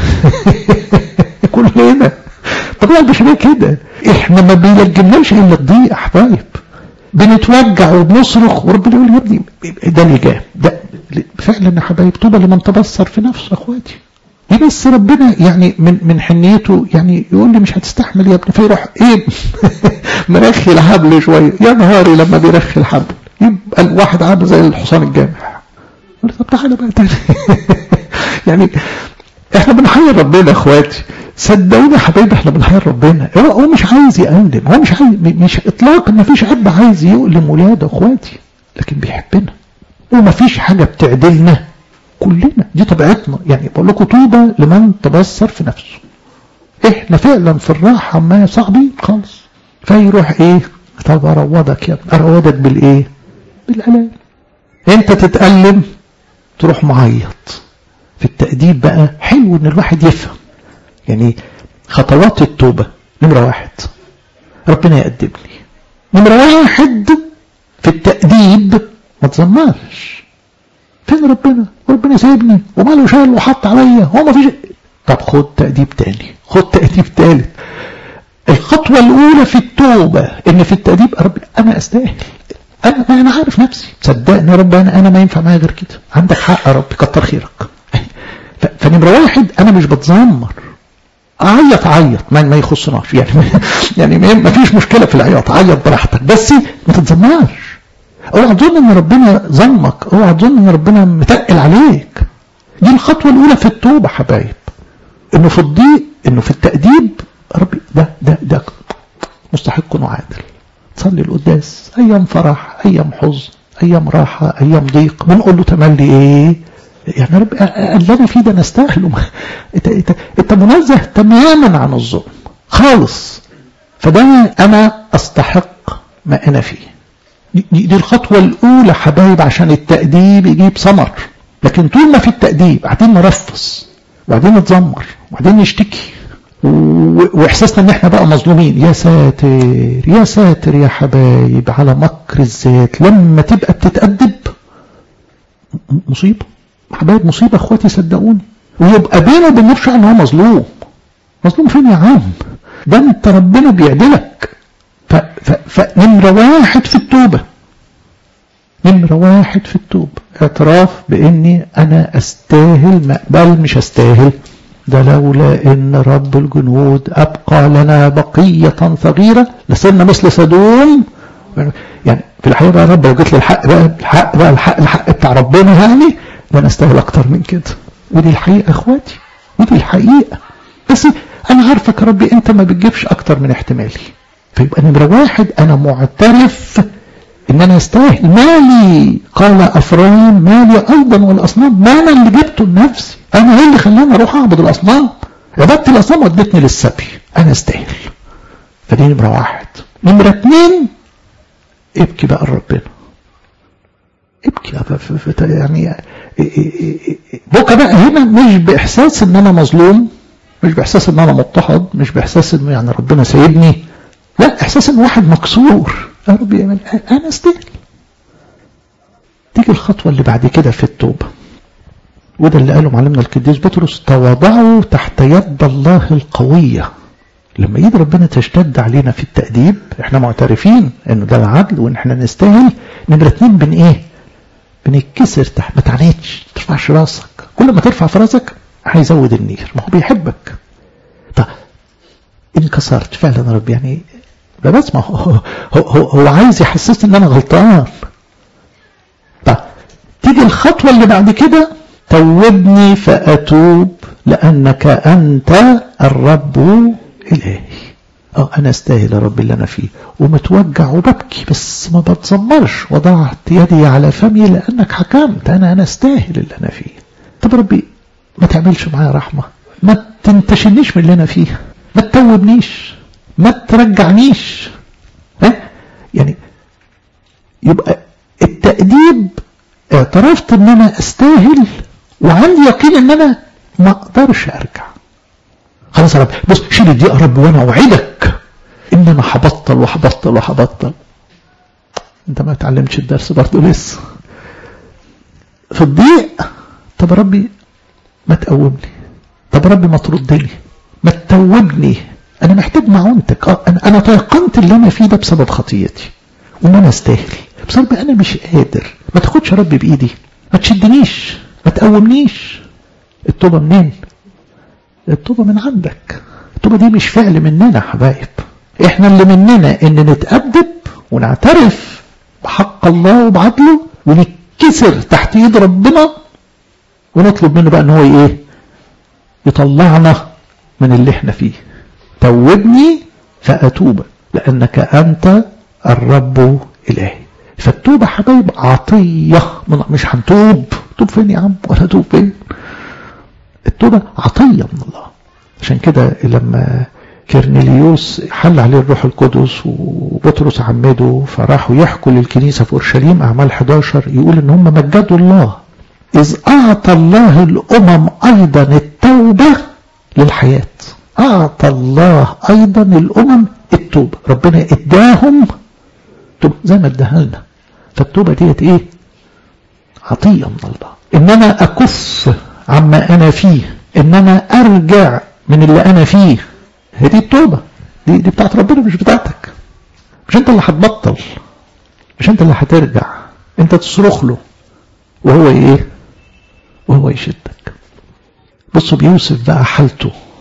كلنا طبيعه البشريه كده احنا ما بيلجمناش الا تضيع حبايب بنتوجع وبنصرخ وربنا يقول يا ابني ده اللي جاب ده فعلا يا حبايب طوبى لمن تبصر في نفسه اخواتي بس ربنا يعني من من حنيته يعني يقول لي مش هتستحمل يا ابني فيروح ايه مرخي الحبل شويه يا نهاري لما بيرخي الحبل يبقى الواحد عامل زي الحصان الجامح طب تعالى بقى تاني يعني احنا بنحير ربنا اخواتي صدقوني يا حبايبي احنا بنحير ربنا هو, هو مش عايز يألم هو مش عايز مش اطلاقا ما فيش اب عايز يؤلم ولاده اخواتي لكن بيحبنا وما فيش حاجه بتعدلنا كلنا دي طبيعتنا يعني بقول لكم طوبى لمن تبصر في نفسه احنا فعلا في الراحه ما صعبين خالص فيروح ايه طب اروضك يا ابني اروضك بالايه بالالام انت تتألم تروح معيط في التأديب بقى حلو ان الواحد يفهم يعني خطوات التوبة نمرة واحد ربنا يقدمني نمرة واحد في التأديب ما تزمرش فين ربنا ربنا سايبني وماله شايل وحط عليا هو ما فيش طب خد تأديب تاني خد تأديب تالت الخطوة الأولى في التوبة إن في التأديب رب أنا أستاهل أنا ما أنا عارف نفسي صدقني يا رب أنا أنا ما ينفع معايا غير كده عندك حق يا رب كتر خيرك فنمرة واحد أنا مش بتذمر عيط عيط ما, ما يخصناش يعني يعني ما فيش مشكله في العياط عيط براحتك بس ما تتذمرش اوعى تظن ان ربنا ظلمك اوعى تظن ان ربنا متقل عليك دي الخطوه الاولى في التوبه حبايب انه في الضيق انه في التاديب ربي ده ده ده مستحق وعادل تصلي القداس ايام فرح ايام حزن ايام راحه ايام ضيق بنقول له تملي ايه يعني رب اللي انا فيه ده انا استاهله انت, انت, انت منزه تماما عن الظلم خالص فده انا استحق ما انا فيه دي, دي الخطوة الأولى حبايب عشان التأديب يجيب ثمر لكن طول ما في التأديب قاعدين نرفص وبعدين نتذمر وبعدين نشتكي واحساسنا ان احنا بقى مظلومين يا ساتر يا ساتر يا حبايب على مكر الذات لما تبقى بتتأدب مصيبة حبايب مصيبة اخواتي صدقوني ويبقى بينه وبين نفسه ان هو مظلوم مظلوم فين يا عم ده انت ربنا بيعدلك فنمرة واحد في التوبة نمرة واحد في التوبة اعتراف باني انا استاهل بل مش استاهل ده لولا ان رب الجنود ابقى لنا بقية صغيرة لصرنا مثل سدوم يعني في الحقيقة بقى رب لو جيت لي الحق بقى الحق بقى الحق الحق بتاع ربنا يعني ده انا استاهل اكتر من كده ودي الحقيقة اخواتي ودي الحقيقة بس انا عارفك يا ربي انت ما بتجيبش اكتر من احتمالي فيبقى نمرة واحد أنا معترف إن أنا أستاهل مالي قال أفرايم مالي أيضا والأصنام ما أنا اللي جبته لنفسي أنا إيه اللي خلاني أروح أعبد الأصنام عبدت الأصنام ودتني للسبي أنا أستاهل فدي نمرة واحد نمرة اتنين ابكي بقى لربنا ابكي يعني بكى بقى هنا مش بإحساس إن أنا مظلوم مش بإحساس إن أنا مضطهد مش بإحساس إن يعني ربنا سايبني لا احساس ان واحد مكسور يا رب يعمل انا استاهل تيجي الخطوه اللي بعد كده في التوبه وده اللي قاله معلمنا القديس بطرس تواضعوا تحت يد الله القويه لما يد ربنا تشتد علينا في التأديب احنا معترفين انه ده العدل وان احنا نستاهل نمرة اتنين بن ايه بنتكسر تحت ما تعانيتش ما ترفعش راسك كل ما ترفع في راسك هيزود النير ما هو بيحبك طب انكسرت فعلا رب يعني ده بس ما هو, هو, هو, هو عايز يحسسني ان انا غلطان طب تيجي الخطوة اللي بعد كده توبني فأتوب لأنك أنت الرب إلهي اه أنا أستاهل يا رب اللي أنا فيه ومتوجع وببكي بس ما بتذمرش وضعت يدي على فمي لأنك حكمت أنا أنا أستاهل اللي أنا فيه طب ربي ما تعملش معايا رحمة ما تنتشلنيش من اللي أنا فيه ما تتوبنيش ما ترجعنيش ها يعني يبقى التأديب اعترفت ان انا استاهل وعندي يقين ان انا ما اقدرش ارجع خلاص يا رب بص شيل الدقيقة يا رب وانا اوعدك ان انا هبطل وهبطل وهبطل انت ما اتعلمتش الدرس برضه لسه في الضيق طب ربي ما تقومني طب ربي ما تردني ما تتوبني انا محتاج معونتك اه انا انا تيقنت اللي انا فيه ده بسبب خطيتي وان انا استاهل بس ربي انا مش قادر ما تاخدش ربي بايدي ما تشدنيش ما تقومنيش التوبه منين التوبه من عندك التوبه دي مش فعل مننا حبايب احنا اللي مننا ان نتأدب ونعترف بحق الله وبعدله ونتكسر تحت ايد ربنا ونطلب منه بقى ان هو ايه يطلعنا من اللي احنا فيه توبني فأتوب لأنك أنت الرب إلهي فالتوبة حبايب عطية مش هنتوب توب فين يا عم ولا توب فين التوبة عطية من الله عشان كده لما كرنيليوس حل عليه الروح القدس وبطرس عمده فراحوا يحكوا للكنيسة في أورشليم أعمال 11 يقول إن هم مجدوا الله إذ أعطى الله الأمم أيضا التوبة للحياة أعطى الله أيضا الأمم التوبة ربنا إداهم توبة زي ما إداها لنا فالتوبة ديت إيه عطية من الله إن أنا أكف عما أنا فيه إن أنا أرجع من اللي أنا فيه هي دي التوبة دي, دي بتاعت ربنا مش بتاعتك مش أنت اللي هتبطل مش أنت اللي هترجع أنت تصرخ له وهو إيه وهو يشدك بصوا بيوسف بقى حالته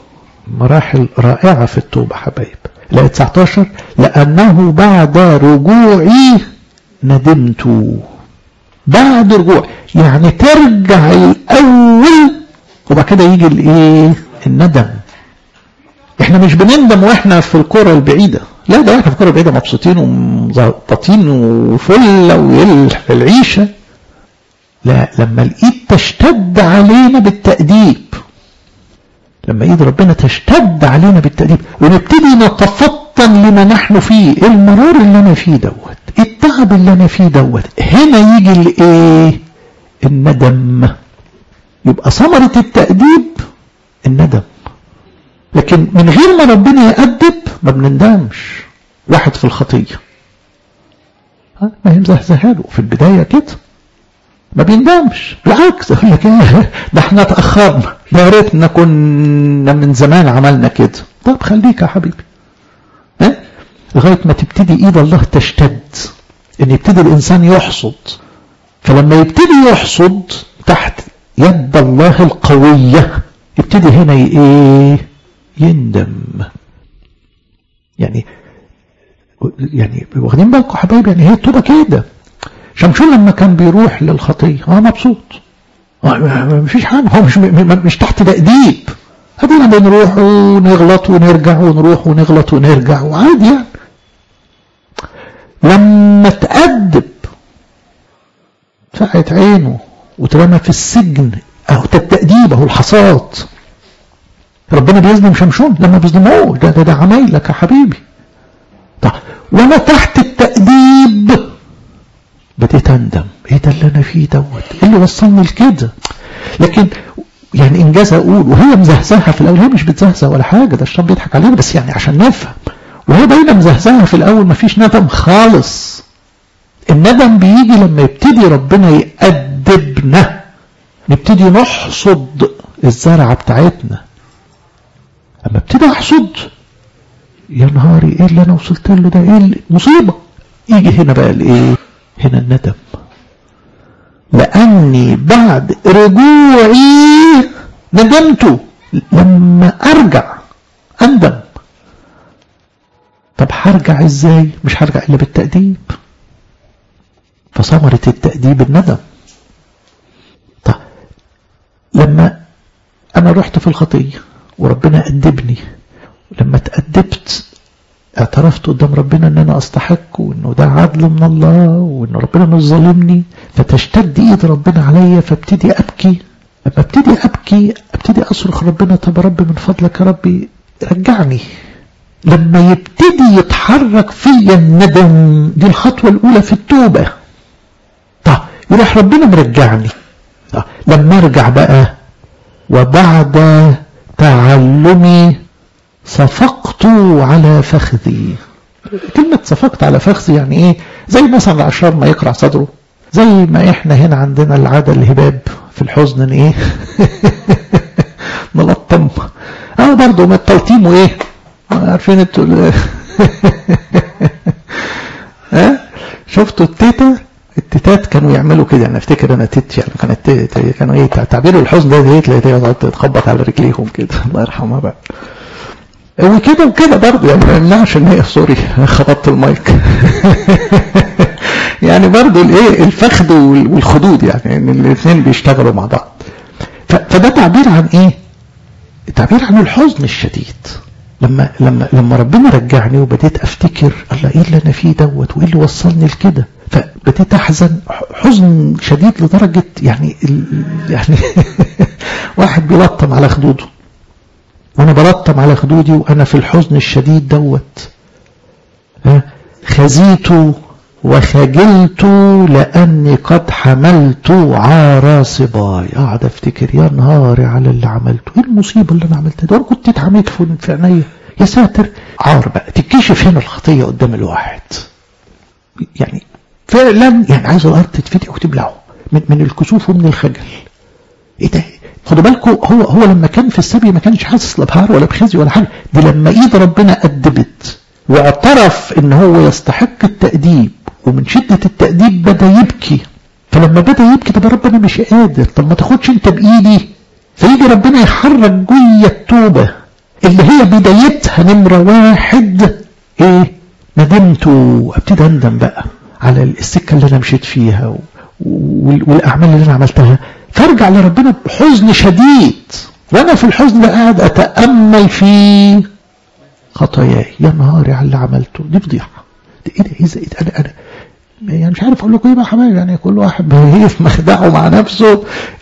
مراحل رائعة في التوبة حبايب الآية 19 لأنه بعد رجوعي ندمت بعد رجوع يعني ترجع الأول وبعد كده يجي الايه الندم احنا مش بنندم واحنا في الكرة البعيدة لا ده احنا في الكرة البعيدة مبسوطين ومظبطين وفلة والعيشة لا لما الايد تشتد علينا بالتأديب لما ايد ربنا تشتد علينا بالتأديب ونبتدي نتفطن لما نحن فيه المرار اللي انا فيه دوت التعب اللي انا فيه دوت هنا يجي الايه الندم يبقى ثمرة التأديب الندم لكن من غير ما ربنا يأدب ما بنندمش واحد في الخطية ها ما هي مزهزهه له في البداية كده ما بيندمش بالعكس يقول لك ايه ده احنا اتأخرنا ده يا ريتنا كنا من زمان عملنا كده طب خليك يا حبيبي ها لغاية ما تبتدي ايد الله تشتد ان يبتدي الانسان يحصد فلما يبتدي يحصد تحت يد الله القوية يبتدي هنا ايه يندم يعني يعني واخدين بالكم حبايبي يعني هي التوبة كده شمشون لما كان بيروح للخطية هو مبسوط مفيش حاجة هو مش مش تحت تأديب هدينا بنروح ونغلط ونرجع ونروح ونغلط ونرجع وعادي يعني لما تأدب فقعت عينه وترمى في السجن اهو التأديب اهو الحصاد ربنا بيظلم شمشون لما بيظلموه ده ده, ده عمايلك يا حبيبي طب وانا تحت التأديب بديت اندم ايه ده اللي انا فيه دوت ايه اللي وصلني لكده لكن يعني انجاز اقول وهي مزهزهه في الاول هي مش بتزهزه ولا حاجه ده الشاب بيضحك علينا بس يعني عشان نفهم وهي باينه مزهزهه في الاول مفيش ندم خالص الندم بيجي لما يبتدي ربنا يأدبنا نبتدي نحصد الزرعه بتاعتنا اما ابتدي احصد يا نهاري ايه اللي انا وصلت له ده ايه مصيبه يجي هنا بقى الايه هنا الندم لاني بعد رجوعي ندمت لما ارجع اندم طب هرجع ازاي مش هرجع الا بالتأديب فثمرة التأديب الندم طب لما انا رحت في الخطية وربنا أدبني لما تأدبت اعترفت قدام ربنا ان انا استحق وانه ده عدل من الله وان ربنا مش ظالمني فتشتد ايد ربنا عليا فابتدي ابكي لما ابتدي ابكي ابتدي اصرخ ربنا طب يا رب من فضلك يا ربي رجعني لما يبتدي يتحرك فيا الندم دي الخطوة الأولى في التوبة طب يروح ربنا مرجعني طب لما ارجع بقى وبعد تعلمي صفقت على فخذي كلمة صفقت على فخذي يعني ايه زي مثلا العشار ما يقرع صدره زي ما احنا هنا عندنا العادة الهباب في الحزن ان ايه نلطم اه برضه ما التلطيم وايه عارفين انتوا ها شفتوا التيتا التيتات كانوا يعملوا كده انا افتكر انا تيت يعني كانت تيت كانوا ايه تعبير الحزن ده ايه تلاقيها تخبط على رجليهم كده الله يرحمها بقى وكده وكده برضه يعني ما يمنعش ان هي سوري خبطت المايك يعني برضه الايه الفخذ والخدود يعني ان الاثنين بيشتغلوا مع بعض فده تعبير عن ايه تعبير عن الحزن الشديد لما لما لما ربنا رجعني وبديت افتكر الله ايه اللي انا فيه دوت وايه اللي وصلني لكده فبديت احزن حزن شديد لدرجه يعني يعني واحد بيلطم على خدوده وانا بلطم على خدودي وانا في الحزن الشديد دوت خزيت وخجلت لاني قد حملت عار صباي اقعد افتكر يا نهاري على اللي عملته ايه المصيبه اللي انا عملتها ده كنت اتعميت في عينيا يا ساتر عار بقى تتكشف هنا الخطيه قدام الواحد يعني فعلا يعني عايز الارض تتفتح وتبلعه من, من الكسوف ومن الخجل ايه ده خدوا بالكم هو هو لما كان في السبي ما كانش حاسس لا بهار ولا بخزي ولا حاجه دي لما ايد ربنا أدبت واعترف ان هو يستحق التأديب ومن شدة التأديب بدا يبكي فلما بدا يبكي طب ربنا مش قادر طب ما تاخدش انت بايدي فيجي ربنا يحرك جوية التوبة اللي هي بدايتها نمرة واحد ايه ندمته ابتدي اندم بقى على السكة اللي انا مشيت فيها والاعمال اللي انا عملتها فارجع لربنا بحزن شديد وانا في الحزن ده قاعد اتامل في خطاياي يا نهاري على اللي عملته دي فضيحه ايه ده ايه ده انا انا يعني مش عارف اقول لكم ايه بقى حبايبي يعني كل واحد هي في مخدعه مع نفسه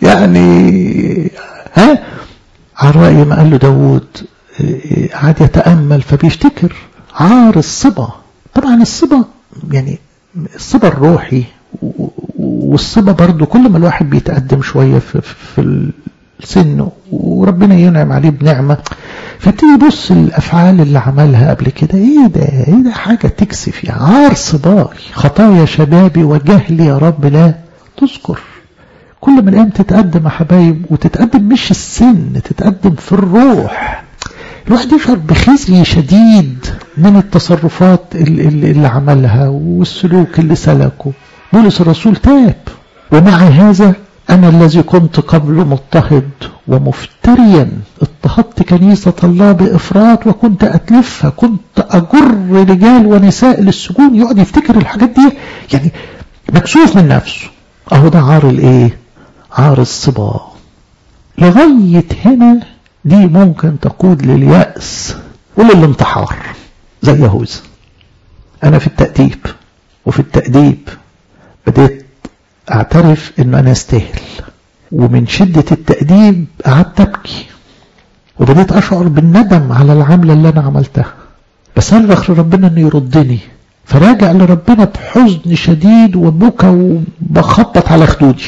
يعني ها على رأي ما قال له داوود قعد يتأمل فبيفتكر عار الصبا طبعا الصبا يعني الصبا الروحي والصبا برضو كل ما الواحد بيتقدم شوية في, في السن وربنا ينعم عليه بنعمة فابتدي يبص الأفعال اللي عملها قبل كده ايه ده ايه ده حاجة تكسف يعني عار صباي خطايا شبابي وجهلي يا رب لا تذكر كل ما الأيام تتقدم يا حبايب وتتقدم مش السن تتقدم في الروح الواحد يشعر بخزي شديد من التصرفات اللي, اللي عملها والسلوك اللي سلكه بولس الرسول تاب ومع هذا أنا الذي كنت قبل مضطهد ومفتريا اضطهدت كنيسة الله بإفراط وكنت أتلفها كنت أجر رجال ونساء للسجون يقعد يفتكر الحاجات دي يعني مكسوف من نفسه أهو ده عار الإيه عار الصبا لغاية هنا دي ممكن تقود لليأس وللانتحار زي يهوذا أنا في التأديب وفي التأديب بديت أعترف إن أنا أستاهل ومن شدة التأديب قعدت أبكي وبديت أشعر بالندم على العملة اللي أنا عملتها بصرخ لربنا إنه يردني فراجع لربنا بحزن شديد وبكى وبخبط على خدودي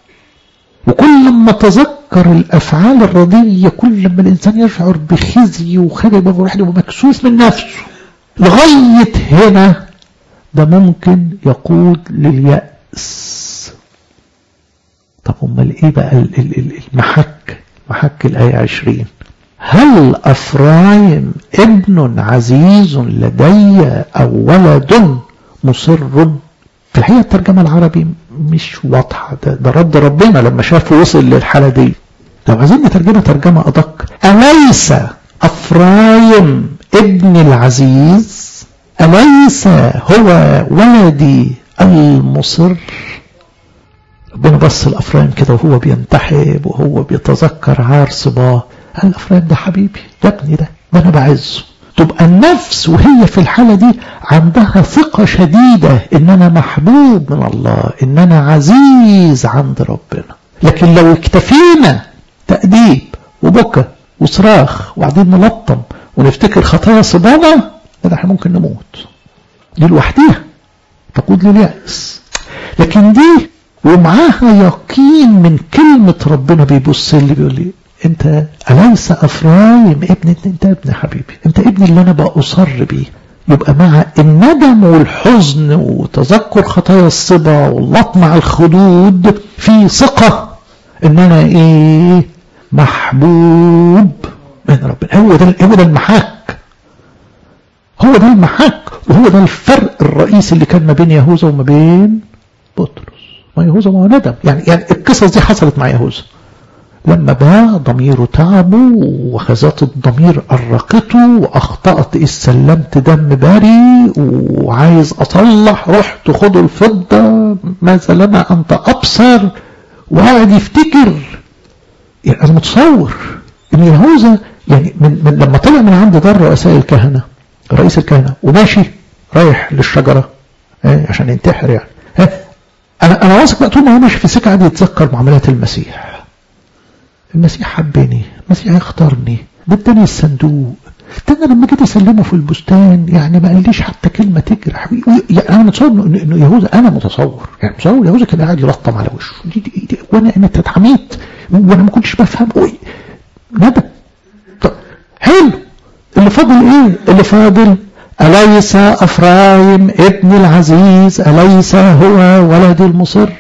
وكل ما تذكر الأفعال الرديئة كل ما الإنسان يشعر بخزي وخجل وواحد ومكسوف من نفسه لغاية هنا ده ممكن يقود لليأس طب امال ايه بقى المحك محك الآية عشرين هل أفرايم ابن عزيز لدي أو ولد مصر في الحقيقة الترجمة العربي مش واضحة ده, ده رد ربنا لما شافه وصل للحالة دي لو عايزين نترجمها ترجمة أدق أليس أفرايم ابن العزيز أليس هو ولدي المصر ربنا بص الأفرايم كده وهو بينتحب وهو بيتذكر عار صباه قال الأفرايم ده حبيبي ده ابني ده ده أنا بعزه تبقى النفس وهي في الحالة دي عندها ثقة شديدة ان انا محبوب من الله ان انا عزيز عند ربنا لكن لو اكتفينا تأديب وبكى وصراخ وبعدين نلطم ونفتكر خطايا صبانا ده احنا ممكن نموت دي لوحديها تقود لليأس لكن دي ومعاها يقين من كلمة ربنا بيبص لي بيقول لي انت أليس أفرايم ابن انت ابن حبيبي انت ابني اللي انا بأصر بيه يبقى مع الندم والحزن وتذكر خطايا الصبا واللطم على الخدود في ثقة ان انا ايه محبوب من ربنا هو ده هو ده المحك هو ده المحك وهو ده الفرق الرئيسي اللي كان ما بين يهوذا وما بين بطرس ما يهوذا ما هو ندم يعني يعني القصص دي حصلت مع يهوذا لما باع ضميره تعبه وخزات الضمير أرقته وأخطأت إذ سلمت دم بري وعايز أصلح رحت خدوا الفضة ماذا لنا أنت أبصر وقاعد يفتكر يعني أنا متصور إن يهوذا يعني من, من لما طلع من عند دار رؤساء الكهنة رئيس الكهنة وماشي رايح للشجرة عشان ينتحر يعني أنا أنا واثق بقى طول ما هو ماشي في سكة قاعد يتذكر معاملات المسيح المسيح حبني المسيح اختارني اداني الصندوق ده انا لما جيت اسلمه في البستان يعني ما قاليش حتى كلمه تجرح يعني انا متصور انه يهوذا انا متصور يعني متصور يهوذا كان قاعد يلطم على وشه دي دي دي وانا انا اتحميت وانا ما كنتش بفهم قوي ندم طب حلو اللي فاضل ايه اللي فاضل أليس أفرايم ابن العزيز أليس هو ولد المصر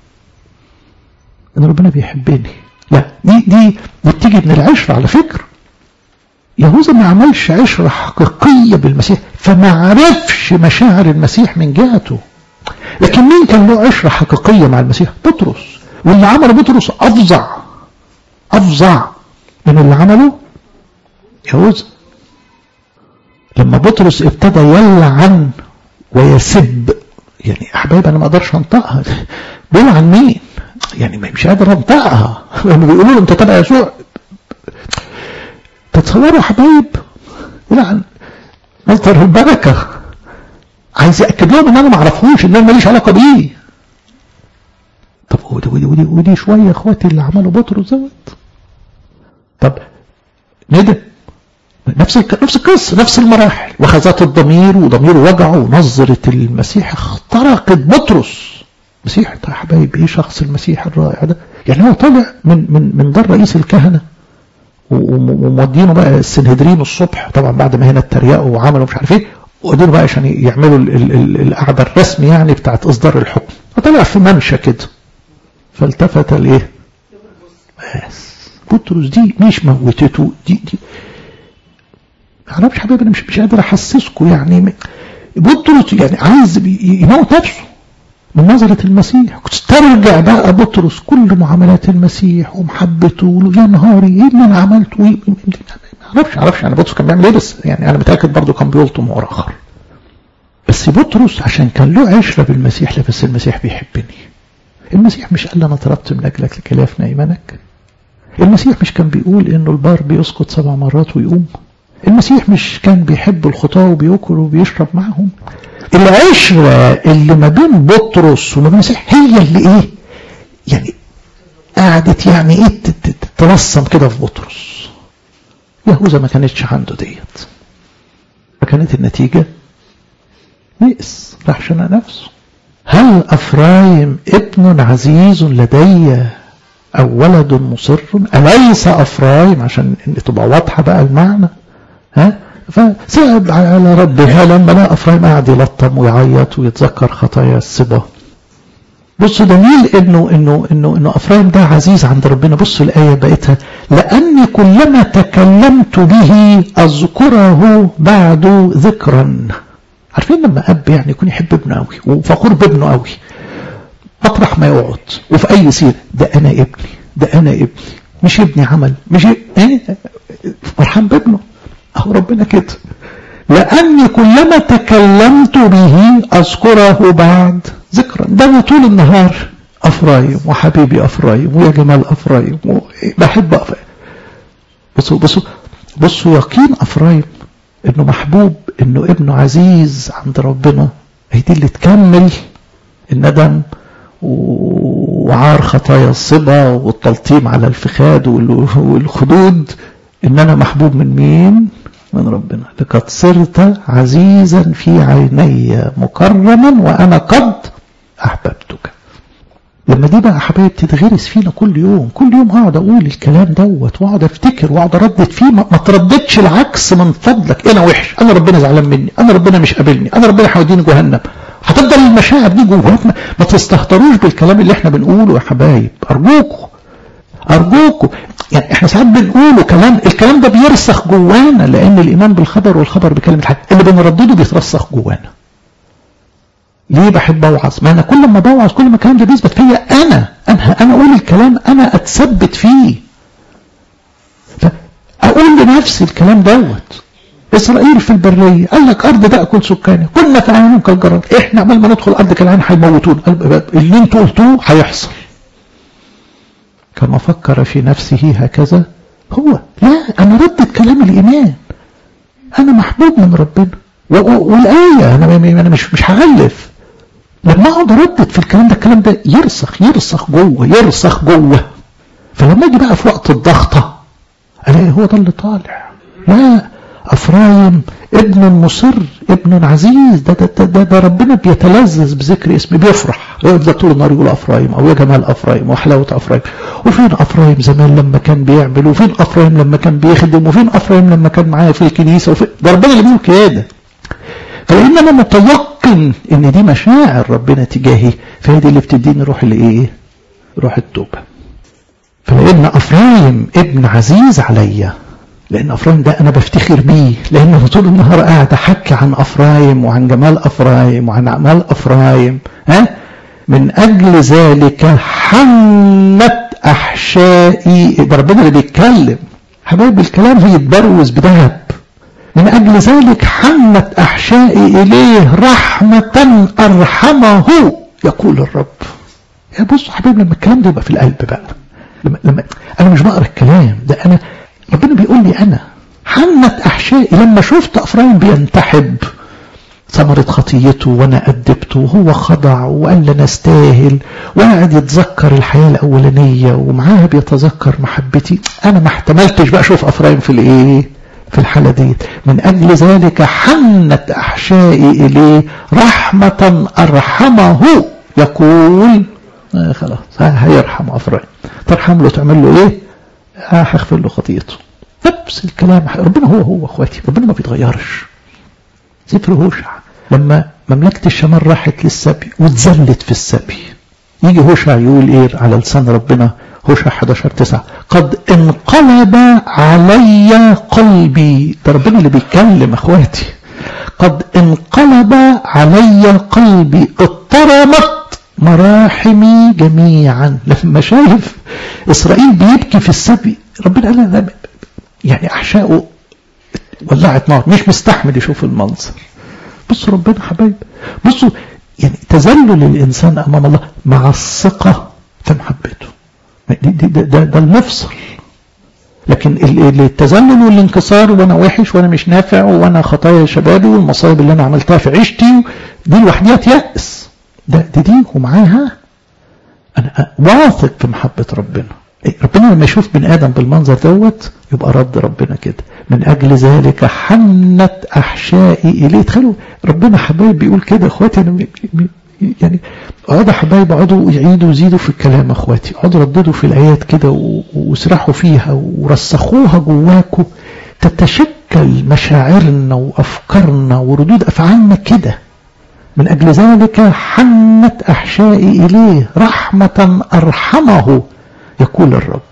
إن ربنا بيحبني لا دي دي بتيجي من العشرة على فكرة يهوذا ما عملش عشرة حقيقية بالمسيح فما عرفش مشاعر المسيح من جهته لكن مين كان له عشرة حقيقية مع المسيح بطرس واللي عمله بطرس أفظع أفظع من اللي عمله يهوذا لما بطرس ابتدى يلعن ويسب يعني احبايب انا ما اقدرش انطقها بيلعن مين يعني مش قادر انطقها لما بيقولوا له انت تبع يسوع تتصوروا يا حبايب يلعن مصدر البركه عايز ياكد لهم ان انا ما اعرفوش ان انا ماليش علاقه بيه طب ودي ودي ودي, ودي شويه يا اخواتي اللي عمله بطرس دوت طب ندم نفس نفس القصه نفس المراحل وخزات الضمير وضميره وجعه ونظره المسيح اخترقت بطرس مسيح يا حبايب ايه شخص المسيح الرائع ده يعني هو طالع من من من دار رئيس الكهنه ومودينه بقى السنهدرين الصبح طبعا بعد ما هنا اتريقوا وعملوا مش عارف ايه ودول بقى عشان يعملوا القعده الرسمي يعني بتاعت اصدار الحكم فطلع في ممشى كده فالتفت لايه بس بطرس دي مش موتته دي دي معرفش حبيبي انا مش مش قادر احسسكم يعني بطرس يعني عايز يموت نفسه من نظرة المسيح كنت ترجع بقى بطرس كل معاملات المسيح ومحبته يا نهاري ايه اللي انا عملته ايه ما اعرفش اعرفش يعني بطرس كان بيعمل ايه بس يعني انا متاكد برضه كان بيلطم ورا اخر بس بطرس عشان كان له عشره بالمسيح لا بس المسيح بيحبني المسيح مش قال لي انا طلبت من اجلك لكي لا يفنى ايمانك المسيح مش كان بيقول انه البار بيسقط سبع مرات ويقوم المسيح مش كان بيحب الخطاة وبياكل وبيشرب معهم العشرة اللي ما بين بطرس وما بين المسيح هي اللي ايه يعني قعدت يعني ايه تتنصم كده في بطرس يهوذا ما كانتش عنده ديت فكانت النتيجة يئس راح شنق نفسه هل أفرايم ابن عزيز لدي أو ولد مصر أليس أفرايم عشان تبقى واضحة بقى المعنى ها فسأل على ربها لما لا أفرايم قاعد يلطم ويعيط ويتذكر خطايا الصبا بصوا دليل انه انه انه انه افرايم ده عزيز عند ربنا بصوا الايه بقيتها لاني كلما تكلمت به اذكره بعد ذكرا عارفين لما اب يعني يكون يحب ابنه قوي وفخور بابنه قوي مطرح ما يقعد وفي اي سيره ده انا ابني ده انا ابني مش ابني عمل مش ايه فرحان بابنه اهو ربنا كده لاني كلما تكلمت به اذكره بعد ذكرا ده طول النهار افرايم وحبيبي افرايم ويا جمال افرايم بحب افرايم بصوا بصوا بصوا يقين افرايم انه محبوب انه ابنه عزيز عند ربنا هي دي اللي تكمل الندم وعار خطايا الصبا والتلطيم على الفخاد والخدود ان انا محبوب من مين من ربنا لقد صرت عزيزا في عيني مكرما وانا قد احببتك لما دي بقى حبايب تتغرس فينا كل يوم كل يوم هقعد اقول الكلام دوت واقعد افتكر واقعد اردد فيه ما ترددش العكس من فضلك انا وحش انا ربنا زعلان مني انا ربنا مش قابلني انا ربنا هيوديني جهنم هتفضل المشاعر دي جواك ما تستهتروش بالكلام اللي احنا بنقوله يا حبايب ارجوكم ارجوكم يعني احنا ساعات بنقوله كلام الكلام ده بيرسخ جوانا لان الايمان بالخبر والخبر بكلمه الحق اللي بنردده بيترسخ جوانا ليه بحب اوعظ ما انا كل ما بوعظ كل ما الكلام ده بيثبت فيا انا انا انا اقول الكلام انا اتثبت فيه فاقول لنفسي الكلام دوت اسرائيل في البريه قال لك ارض تاكل سكانها كنا في عينهم كالجراد احنا عمال ما ندخل ارض كالعين هيموتونا اللي انتوا قلتوه هيحصل كما فكر في نفسه هكذا هو لا انا ردت كلام الايمان انا محبوب من ربنا والايه انا انا مش مش هالف لما اقعد اردد في الكلام ده الكلام ده يرسخ يرسخ جوه يرسخ جوه فلما اجي بقى في وقت الضغطه الاقي هو ده اللي طالع لا افرايم ابن مصر ابن عزيز ده ده, ده, ده, ده ربنا بيتلذذ بذكر اسمه بيفرح يفضل طول النهار يقول افرايم او يا جمال افرايم وحلاوه افرايم وفين افرايم زمان لما كان بيعمل وفين افرايم لما كان بيخدم وفين افرايم لما كان معايا في الكنيسه وفين ده ربنا اللي بيقول كده فلان انا متيقن ان دي مشاعر ربنا تجاهي فهي دي اللي بتديني روح الايه روح التوبه فلان افرايم ابن عزيز عليا لان افرايم ده انا بفتخر بيه لان طول النهار قاعد احكي عن افرايم وعن جمال افرايم وعن اعمال افرايم ها من اجل ذلك حنت احشائي ده ربنا اللي بيتكلم حبايب الكلام هيتبروز بذهب من أجل ذلك حنت أحشائي إليه رحمة أرحمه يقول الرب يا بصوا حبايب لما الكلام ده يبقى في القلب بقى لما, لما أنا مش بقرا الكلام ده أنا ربنا بيقول لي أنا حنت أحشائي لما شفت أفرايم بينتحب ثمرة خطيته وأنا أدبته وهو خضع وقال لنا استاهل وقاعد يتذكر الحياة الأولانية ومعاها بيتذكر محبتي أنا ما احتملتش بقى أشوف أفرايم في الإيه في الحالة دي من أجل ذلك حنت أحشائي إليه رحمة أرحمه يقول آه خلاص هيرحم أفرايم ترحم له تعمل له إيه آه هغفر له خطيته نفس الكلام ربنا هو هو أخواتي ربنا ما بيتغيرش سفر هوشع لما مملكة الشمال راحت للسبي واتذلت في السبي يجي هوشع يقول ايه على لسان ربنا هوشع 11 9 قد انقلب علي قلبي ده ربنا اللي بيتكلم اخواتي قد انقلب علي قلبي اضطرمت مراحمي جميعا لما شايف اسرائيل بيبكي في السبي ربنا قال يعني احشائه ولعت نار مش مستحمل يشوف المنظر بصوا ربنا حبايب بصوا يعني تذلل الإنسان أمام الله مع الثقة في محبته ده, ده, ده المفصل لكن التذلل والانكسار وانا وحش وانا مش نافع وانا خطايا شبابي والمصايب اللي انا عملتها في عيشتي دي لوحديها يأس ده دي, دي ومعاها انا واثق في محبة ربنا ربنا لما يشوف بني ادم بالمنظر دوت يبقى رد ربنا كده من اجل ذلك حنت احشائي اليه تخيلوا ربنا حبايب بيقول كده اخواتي انا يعني اقعدوا حبايب اقعدوا يعيدوا ويزيدوا في الكلام اخواتي اقعدوا رددوا في الايات كده واسرحوا فيها ورسخوها جواكم تتشكل مشاعرنا وافكارنا وردود افعالنا كده من اجل ذلك حنت احشائي اليه رحمه ارحمه يقول الرب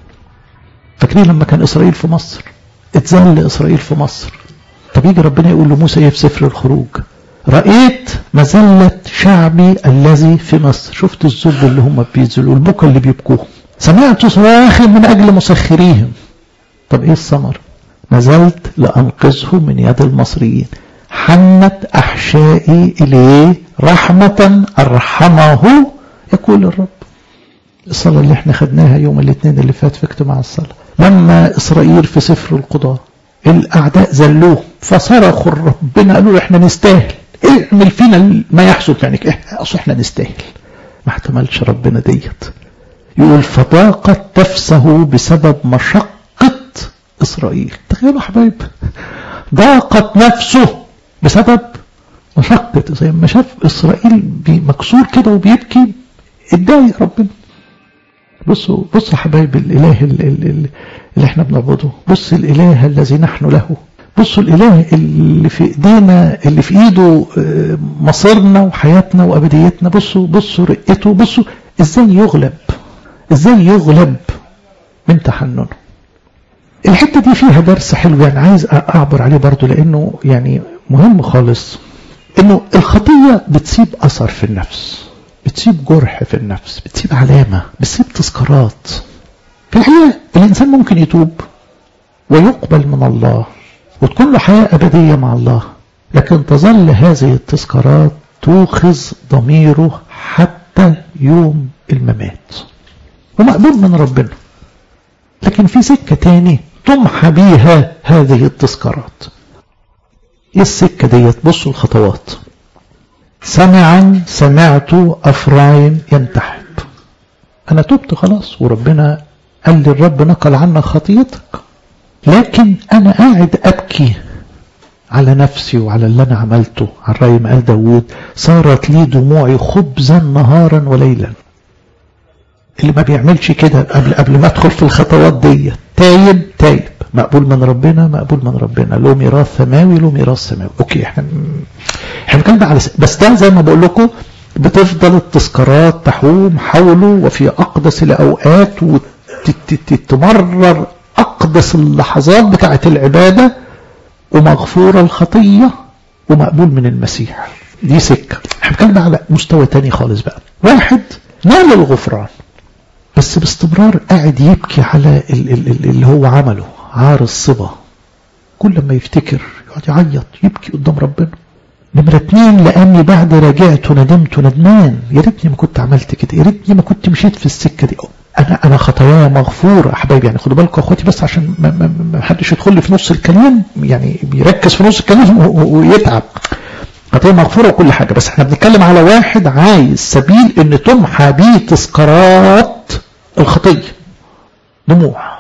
فاكرين لما كان إسرائيل في مصر اتذل إسرائيل في مصر طب يجي ربنا يقول لموسى ايه في سفر الخروج رأيت مذلة شعبي الذي في مصر شفت الذل اللي هم بيذلوا البكا اللي بيبكوه سمعت صراخ من أجل مسخريهم طب ايه الثمر نزلت لأنقذهم من يد المصريين حنت أحشائي إليه رحمة أرحمه يقول الرب الصلاة اللي احنا خدناها يوم الاثنين اللي فات في اجتماع الصلاة لما إسرائيل في سفر القضاء الأعداء ذلوه فصرخوا ربنا قالوا له احنا نستاهل اعمل فينا ما يحصل يعني اصل احنا نستاهل ما احتملش ربنا ديت يقول فضاقت نفسه بسبب مشقة إسرائيل تخيلوا حبايب ضاقت نفسه بسبب مشقة زي ما شاف إسرائيل مكسور كده وبيبكي اتضايق ربنا بصوا بصوا حبايب الإله اللي, اللي احنا بنعبده بص الإله الذي نحن له بصوا الإله اللي في إيدينا اللي في إيده مصيرنا وحياتنا وأبديتنا بصوا بصوا رقته بصوا إزاي يغلب إزاي يغلب من تحننه الحتة دي فيها درس حلو يعني عايز أعبر عليه برضو لأنه يعني مهم خالص إنه الخطية بتسيب أثر في النفس بتسيب جرح في النفس بتسيب علامة بتسيب تذكارات في الحقيقة الإنسان ممكن يتوب ويقبل من الله وتكون له حياة أبدية مع الله لكن تظل هذه التذكارات توخذ ضميره حتى يوم الممات ومقبول من ربنا لكن في سكة تاني تمحى بيها هذه التذكارات ايه السكة ديت بصوا الخطوات سمعا سمعت أفرايم ينتحب أنا تبت خلاص وربنا قال لي الرب نقل عنك خطيتك لكن أنا قاعد أبكي على نفسي وعلى اللي أنا عملته على رأي ما قال داوود صارت لي دموعي خبزا نهارا وليلا اللي ما بيعملش كده قبل قبل ما ادخل في الخطوات دي تايب تايب مقبول من ربنا مقبول من ربنا له ميراث سماوي له ميراث سماوي اوكي احنا احنا بنتكلم على بس ده زي ما بقول لكم بتفضل التذكارات تحوم حوله وفي اقدس الاوقات وتمرر اقدس اللحظات بتاعه العباده ومغفوره الخطيه ومقبول من المسيح دي سكه احنا بنتكلم على مستوى تاني خالص بقى واحد نال الغفران بس باستمرار قاعد يبكي على اللي هو عمله عار الصبا كل ما يفتكر يقعد يعيط يبكي قدام ربنا نمرة اتنين لأني بعد رجعت ندمت ندمان يا ريتني ما كنت عملت كده يا ريتني ما كنت مشيت في السكة دي أنا أنا خطاياي مغفورة يا حبايبي يعني خدوا بالكم أخواتي بس عشان ما, ما, ما حدش يدخل لي في نص الكلام يعني بيركز في نص الكلام ويتعب خطايا مغفورة وكل حاجة بس احنا بنتكلم على واحد عايز سبيل ان تمحى بيه تذكارات الخطية دموع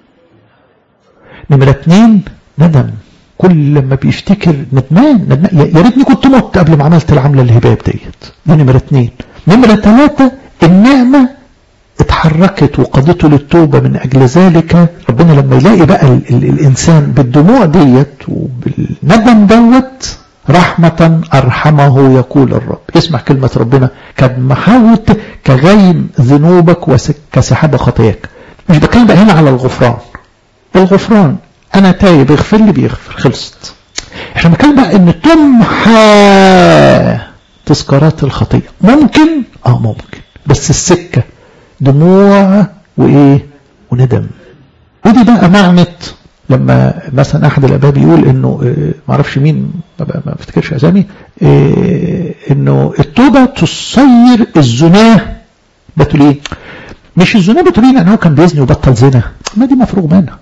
نمرة اتنين ندم كل لما بيفتكر ندمان, ندمان يا ريتني كنت مت قبل ما عملت العملة الهباب ديت دي نمرة اتنين نمرة ثلاثة النعمة اتحركت وقادته للتوبة من أجل ذلك ربنا لما يلاقي بقى ال ال الإنسان بالدموع ديت وبالندم دوت رحمة أرحمه يقول الرب اسمع كلمة ربنا قد محوت كغيم ذنوبك وكسحاب خطاياك مش بتكلم بقى هنا على الغفران الغفران أنا تايب اغفر لي بيغفر خلصت احنا بنتكلم بقى ان تمحى تذكارات الخطية ممكن اه ممكن بس السكة دموع وايه وندم ودي بقى معنى لما مثلا احد الاباء بيقول انه ما اعرفش مين ما افتكرش اسامي انه التوبه تصير الزناه بتقول مش الزنا بتقول ان هو كان بيزني وبطل زنا ما دي مفروغ منها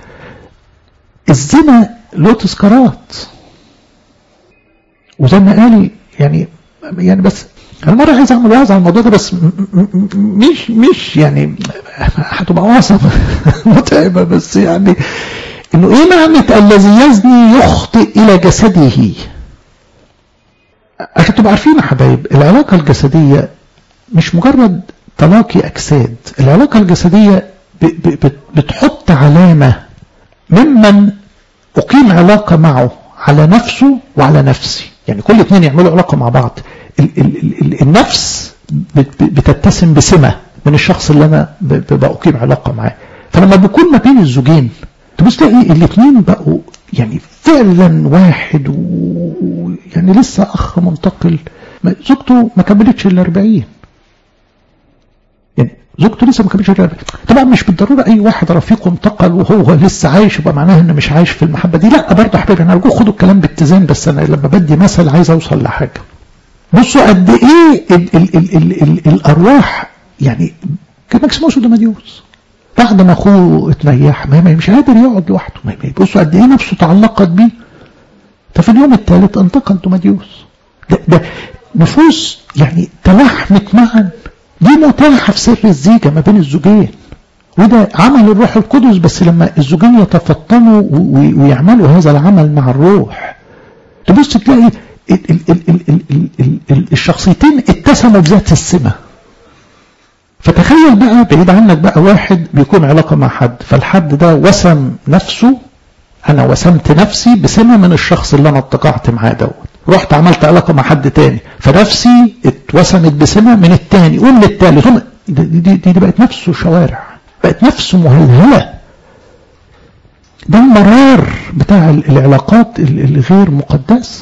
الزنا له تذكارات وزي ما قال يعني يعني بس انا مره عايز اعمل وعظ على الموضوع ده بس مش مش يعني هتبقى وعظه متعبه بس يعني انه ايه معنى الذي يزني يخطئ الى جسده عشان تبقوا عارفين يا حبايب العلاقه الجسديه مش مجرد تلاقي اجساد العلاقه الجسديه بتحط علامه ممن اقيم علاقه معه على نفسه وعلى نفسي يعني كل اثنين يعملوا علاقه مع بعض ال ال ال النفس بتتسم بسمه من الشخص اللي انا بقيم علاقه معاه فلما بيكون ما بين الزوجين تبص تلاقي الاثنين بقوا يعني فعلا واحد ويعني لسه اخ منتقل زوجته ما كملتش ال 40 يعني زوجته لسه ما كملتش ال 40 طبعا مش بالضروره اي واحد رفيقه انتقل وهو لسه عايش يبقى معناها انه مش عايش في المحبه دي لا برضه يا حبيبي انا ارجوك خدوا الكلام باتزان بس انا لما بدي مثل عايز اوصل لحاجه بصوا قد ايه ال ال ال ال ال الارواح يعني كماكسيموس ودماديوس بعد ما اخوه اتريح ما مش قادر يقعد لوحده ما بصوا قد ايه نفسه تعلقت بيه ففي اليوم الثالث انتقل دوماديوس ده, ده نفوس يعني تلحمت معا دي متاحه في سر الزيجه ما بين الزوجين وده عمل الروح القدس بس لما الزوجين يتفطنوا ويعملوا هذا العمل مع الروح تبص تلاقي ال ال ال ال ال ال ال ال الشخصيتين اتسموا بذات السمه فتخيل بقى بعيد عنك بقى واحد بيكون علاقة مع حد فالحد ده وسم نفسه أنا وسمت نفسي بسمة من الشخص اللي أنا اتقعت معاه دوت رحت عملت علاقة مع حد تاني فنفسي اتوسمت بسمة من التاني قول للتالت دي, دي, دي, دي بقت نفسه شوارع بقت نفسه مهلهلة ده المرار بتاع العلاقات الغير مقدسة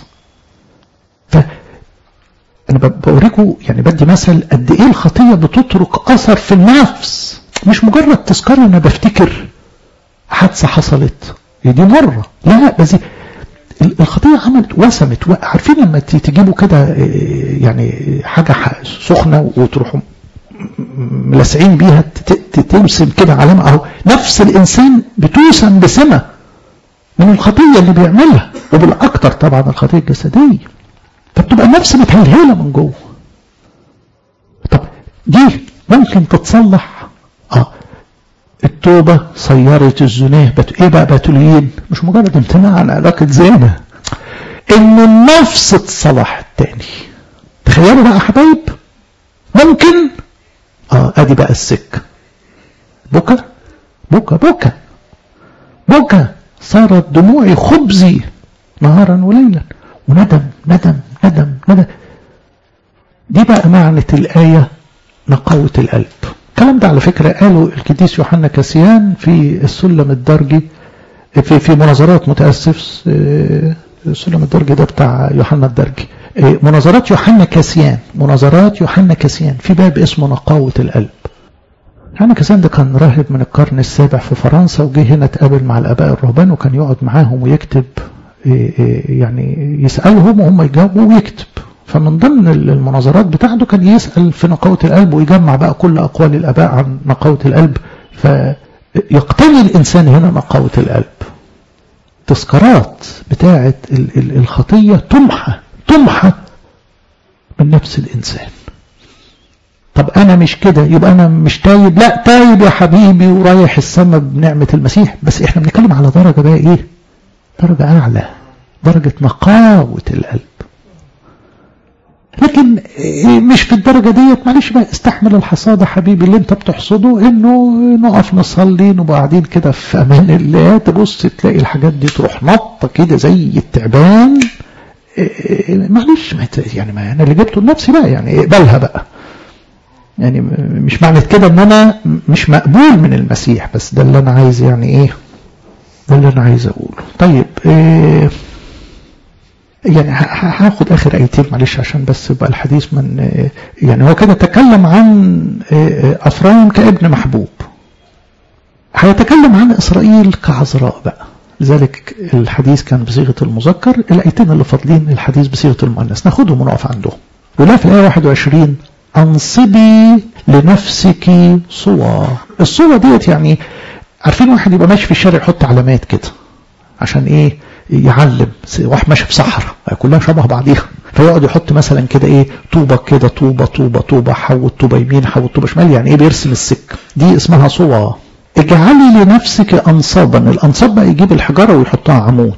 ف انا بوريكم يعني بدي مثل قد ايه الخطيه بتترك اثر في النفس مش مجرد تذكار انا بفتكر حادثه حصلت دي مره لا بس الخطيه عملت وسمت عارفين لما تجيبوا كده يعني حاجه سخنه وتروحوا ملسعين بيها ترسم كده علامه اهو نفس الانسان بتوسم بسمه من الخطيه اللي بيعملها وبالاكثر طبعا الخطيه الجسديه فبتبقى النفس متهلهله من جوه طب دي ممكن تتصلح اه التوبة صيرت الزناه بت... ايه بقى بتولين مش مجرد امتناع عن علاقة زنا ان النفس اتصلحت تاني تخيلوا بقى حبايب ممكن اه ادي بقى السكة بكى بكى بكى بكى صارت دموعي خبزي نهارا وليلا وندم ندم ندم ندم دي بقى معنى الآية نقاوة القلب الكلام ده على فكرة قاله القديس يوحنا كاسيان في السلم الدرجي في في مناظرات متأسف السلم الدرجي ده بتاع يوحنا الدرجي مناظرات يوحنا كاسيان مناظرات يوحنا كاسيان في باب اسمه نقاوة القلب يعني كسان ده كان راهب من القرن السابع في فرنسا وجه هنا اتقابل مع الآباء الرهبان وكان يقعد معاهم ويكتب يعني يسألهم وهم يجاوبوا ويكتب فمن ضمن المناظرات بتاعته كان يسأل في نقاوة القلب ويجمع بقى كل أقوال الآباء عن نقاوة القلب فيقتني الإنسان هنا نقاوة القلب تذكارات بتاعة الخطية تمحى تمحى من نفس الإنسان طب أنا مش كده يبقى أنا مش تايب لا تايب يا حبيبي ورايح السماء بنعمة المسيح بس إحنا بنتكلم على درجة بقى إيه درجة أعلى درجة نقاوة القلب لكن مش في الدرجة ديت معلش بقى استحمل الحصادة حبيبي اللي انت بتحصده انه نقف نصلي نبقى قاعدين كده في امان الله تبص تلاقي الحاجات دي تروح نطة كده زي التعبان معلش يعني ما انا اللي جبته لنفسي بقى يعني اقبلها بقى يعني مش معنى كده ان انا مش مقبول من المسيح بس ده اللي انا عايز يعني ايه ده اللي انا عايز اقوله طيب إيه يعني هاخد اخر ايتين معلش عشان بس يبقى الحديث من يعني هو كده تكلم عن افرايم كابن محبوب هيتكلم عن اسرائيل كعذراء بقى لذلك الحديث كان بصيغه المذكر الايتين اللي فاضلين الحديث بصيغه المؤنث ناخدهم ونقف عندهم يقول في الايه 21 انصبي لنفسك صوى الصوى ديت يعني عارفين واحد يبقى ماشي في الشارع يحط علامات كده عشان ايه يعلم واحد ماشي في صحراء كلها شبه بعضيها فيقعد يحط مثلا كده ايه طوبة كده طوبة طوبة طوبة حوت طوبة يمين حوت طوبة شمال يعني ايه بيرسم السك دي اسمها صوى اجعلي لنفسك انصابا الانصاب بقى يجيب الحجارة ويحطها عمود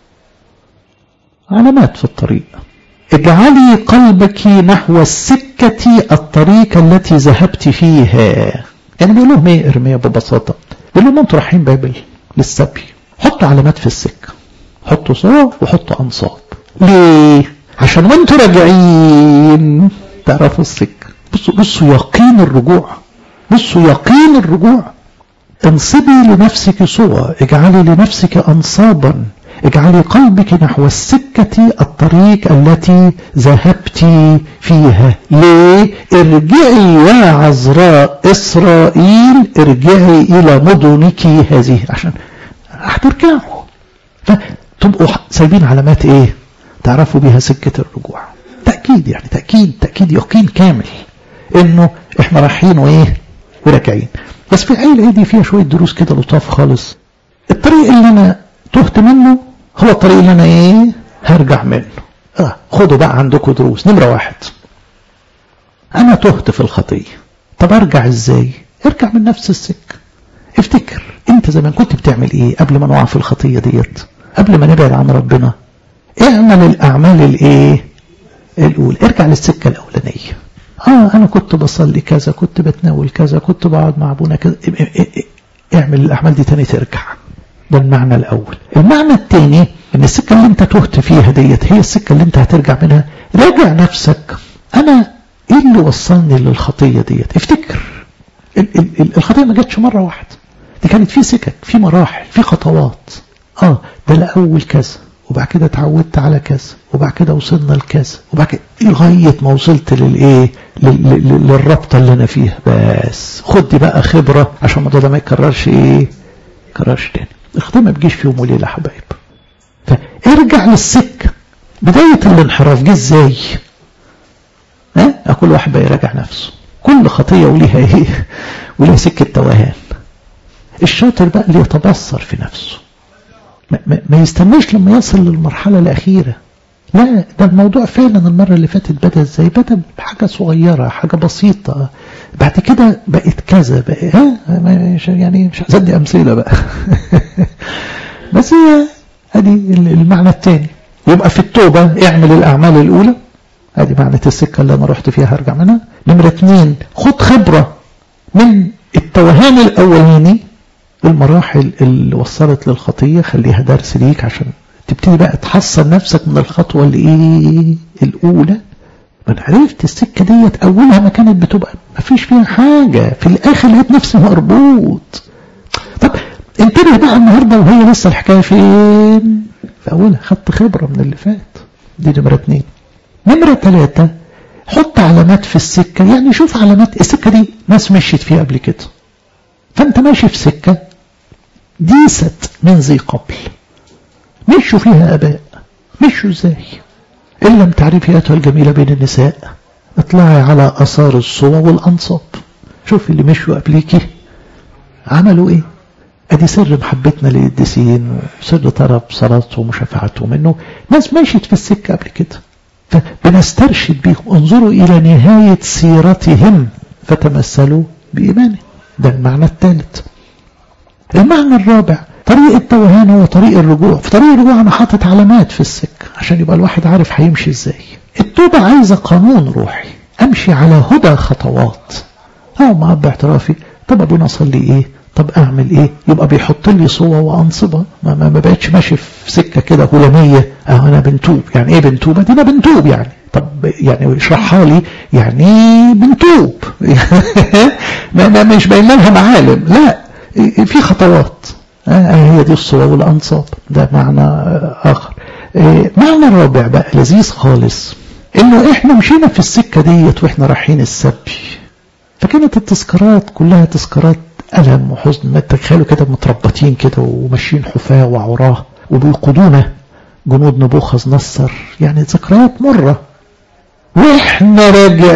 علامات في الطريق اجعلي قلبك نحو السكة الطريق التي ذهبت فيها يعني بيقول لهم ايه ارميا ببساطة بيقول لهم انتوا رايحين بابل للسبي حطوا علامات في السكة حطوا صواب وحطوا أنصاب ليه عشان وانتوا راجعين تعرفوا السكة بصوا بصوا يقين الرجوع بصوا يقين الرجوع انصبي لنفسك صوى اجعلي لنفسك أنصابا اجعلي قلبك نحو السكة الطريق التي ذهبت فيها ليه ارجعي يا عذراء إسرائيل ارجعي إلى مدنك هذه عشان هترجعوا فتبقوا سايبين علامات ايه تعرفوا بها سكة الرجوع تأكيد يعني تأكيد تأكيد يقين كامل انه احنا رايحين وايه وراجعين بس في الآية الآية دي فيها شوية دروس كده لطاف خالص الطريق اللي أنا تهت منه هو الطريق اللي أنا إيه هرجع منه آه خدوا بقى عندكم دروس نمرة واحد أنا تهت في الخطية طب أرجع إزاي ارجع من نفس السكة افتكر انت زمان كنت بتعمل ايه قبل ما نقع في الخطية ديت قبل ما نبعد عن ربنا اعمل الاعمال الايه الاولى ارجع للسكة الاولانية اه انا كنت بصلي كذا كنت بتناول كذا كنت بقعد مع ابونا كذا اعمل الاعمال دي تاني ترجع ده المعنى الاول المعنى الثاني ان السكة اللي انت تهت فيها ديت هي السكة اللي انت هترجع منها راجع نفسك انا ايه اللي وصلني للخطية ديت افتكر الخطية ما جاتش مرة واحدة دي كانت في سكك في مراحل في خطوات اه ده الاول كذا وبعد كده اتعودت على كذا وبعد كده وصلنا لكذا وبعد كده لغايه ما وصلت للايه للربطه اللي انا فيها بس خد دي بقى خبره عشان الموضوع ده ما يكررش ايه يكررش تاني الخطيه ما بتجيش في يوم وليله يا حبايب فارجع للسكه بدايه الانحراف جه ازاي ها كل واحد بقى يراجع نفسه كل خطيه وليها ايه وليها سكه توهان الشاطر بقى اللي يتبصر في نفسه ما, ما, ما يستناش لما يصل للمرحلة الأخيرة لا ده الموضوع فعلا المرة اللي فاتت بدأ ازاي بدأ بحاجة صغيرة حاجة بسيطة بعد كده بقت كذا بقى ها مش يعني مش هصدق أمثلة بقى بس هي ادي المعنى الثاني يبقى في التوبة اعمل الأعمال الأولى ادي معنى السكة اللي أنا رحت فيها هرجع منها نمرة اثنين خد خبرة من التوهان الأولاني المراحل اللي وصلت للخطية خليها درس ليك عشان تبتدي بقى تحصن نفسك من الخطوة اللي ايه الأولى من عرفت السكة ديت أولها ما كانت بتبقى ما فيش فيها حاجة في الآخر لقيت نفسي مربوط طب انتبه بقى النهاردة وهي لسه الحكاية فين في أولها خدت خبرة من اللي فات دي نمرة اتنين نمرة ثلاثة حط علامات في السكة يعني شوف علامات السكة دي ناس مشيت فيها قبل كده فانت ماشي في سكة ديست من ذي قبل مشوا فيها اباء مشوا ازاي ان لم تعرفي ايتها الجميلة بين النساء اطلعي على اثار الصوى والانصاب شوف اللي مشوا قبليكي عملوا ايه ادي سر محبتنا للقديسين وسر طرب صلاتهم وشفاعتهم انه ناس مشيت في السكه قبل كده فبنسترشد بيهم انظروا الى نهايه سيرتهم فتمثلوا بايمانه ده المعنى الثالث المعنى الرابع طريق التوهان هو طريق الرجوع في طريق الرجوع انا حاطط علامات في السكه عشان يبقى الواحد عارف هيمشي ازاي التوبه عايزه قانون روحي امشي على هدى خطوات اه مع باعترافي طب ابونا اصلي ايه طب اعمل ايه يبقى بيحط لي صوة وانصبة ما, ما, ما بقتش ماشي في سكة كده هلامية اه انا بنتوب يعني ايه بنتوب ادينا بنتوب يعني طب يعني اشرحها لي يعني بنتوب ما, ما مش باين لها معالم لا في خطوات آه هي دي الصوة والانصاب ده معنى اخر آه معنى الرابع بقى لذيذ خالص انه احنا مشينا في السكة ديت واحنا رايحين السبي فكانت التذكارات كلها تذكارات ألم وحزن ما تخيلوا كده متربطين كده وماشيين حفاة وعراه وبيقودونا جنود نبوخذ نصر يعني ذكريات مرة واحنا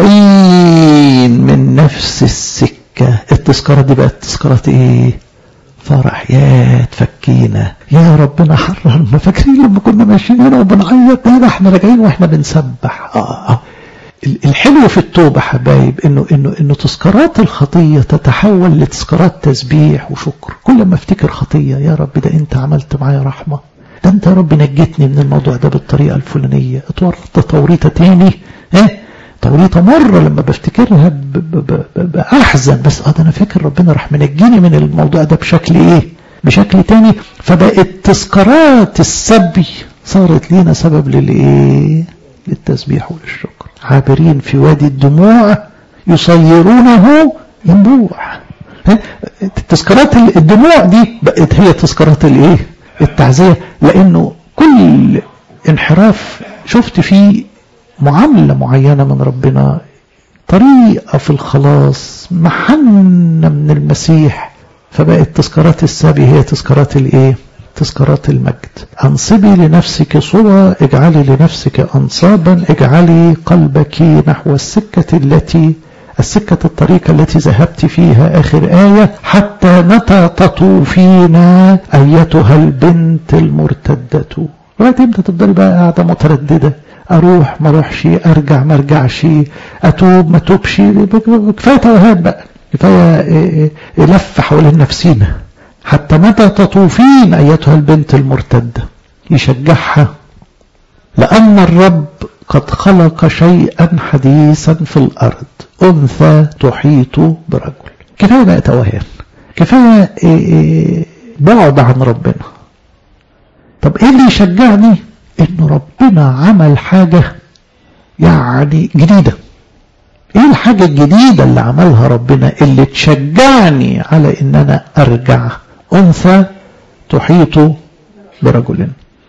راجعين من نفس السكة التذكارة دي بقت تذكارات ايه فرح يا تفكينا يا ربنا حررنا فاكرين لما كنا ماشيين هنا وبنعيط هنا احنا راجعين واحنا بنسبح اه اه الحلو في التوبة حبايب انه انه انه تذكارات الخطية تتحول لتذكارات تسبيح وشكر كل ما افتكر خطية يا رب ده انت عملت معايا رحمة ده انت يا رب نجتني من الموضوع ده بالطريقة الفلانية اتورطت توريطة تاني اه توريطة مرة لما بفتكرها بأحزن بس اه ده انا فاكر ربنا راح منجيني من الموضوع ده بشكل ايه بشكل تاني فبقت تذكارات السبي صارت لينا سبب للايه للتسبيح والشكر عابرين في وادي الدموع يصيرونه ينبوع تذكارات الدموع دي بقت هي تذكارات الايه التعزية لانه كل انحراف شفت فيه معاملة معينة من ربنا طريقة في الخلاص محنة من المسيح فبقت تذكارات السبي هي تذكارات الايه تذكارات المجد أنصبي لنفسك صوى اجعلي لنفسك أنصابا اجعلي قلبك نحو السكة التي السكة الطريقة التي ذهبت فيها آخر آية حتى متى تطوفين أيتها البنت المرتدة لغاية امتى تفضلي بقى قاعدة مترددة أروح ما أروحش أرجع ما أرجعش أتوب ما أتوبش كفاية توهان بقى كفاية لف حوالين نفسينا حتى متى تطوفين أيتها البنت المرتدة يشجعها لأن الرب قد خلق شيئا حديثا في الأرض أنثى تحيط برجل كفاية بقى توهان كفاية بعد عن ربنا طب ايه اللي يشجعني ان ربنا عمل حاجة يعني جديدة ايه الحاجة الجديدة اللي عملها ربنا اللي تشجعني على ان انا ارجع انثى تحيط برجل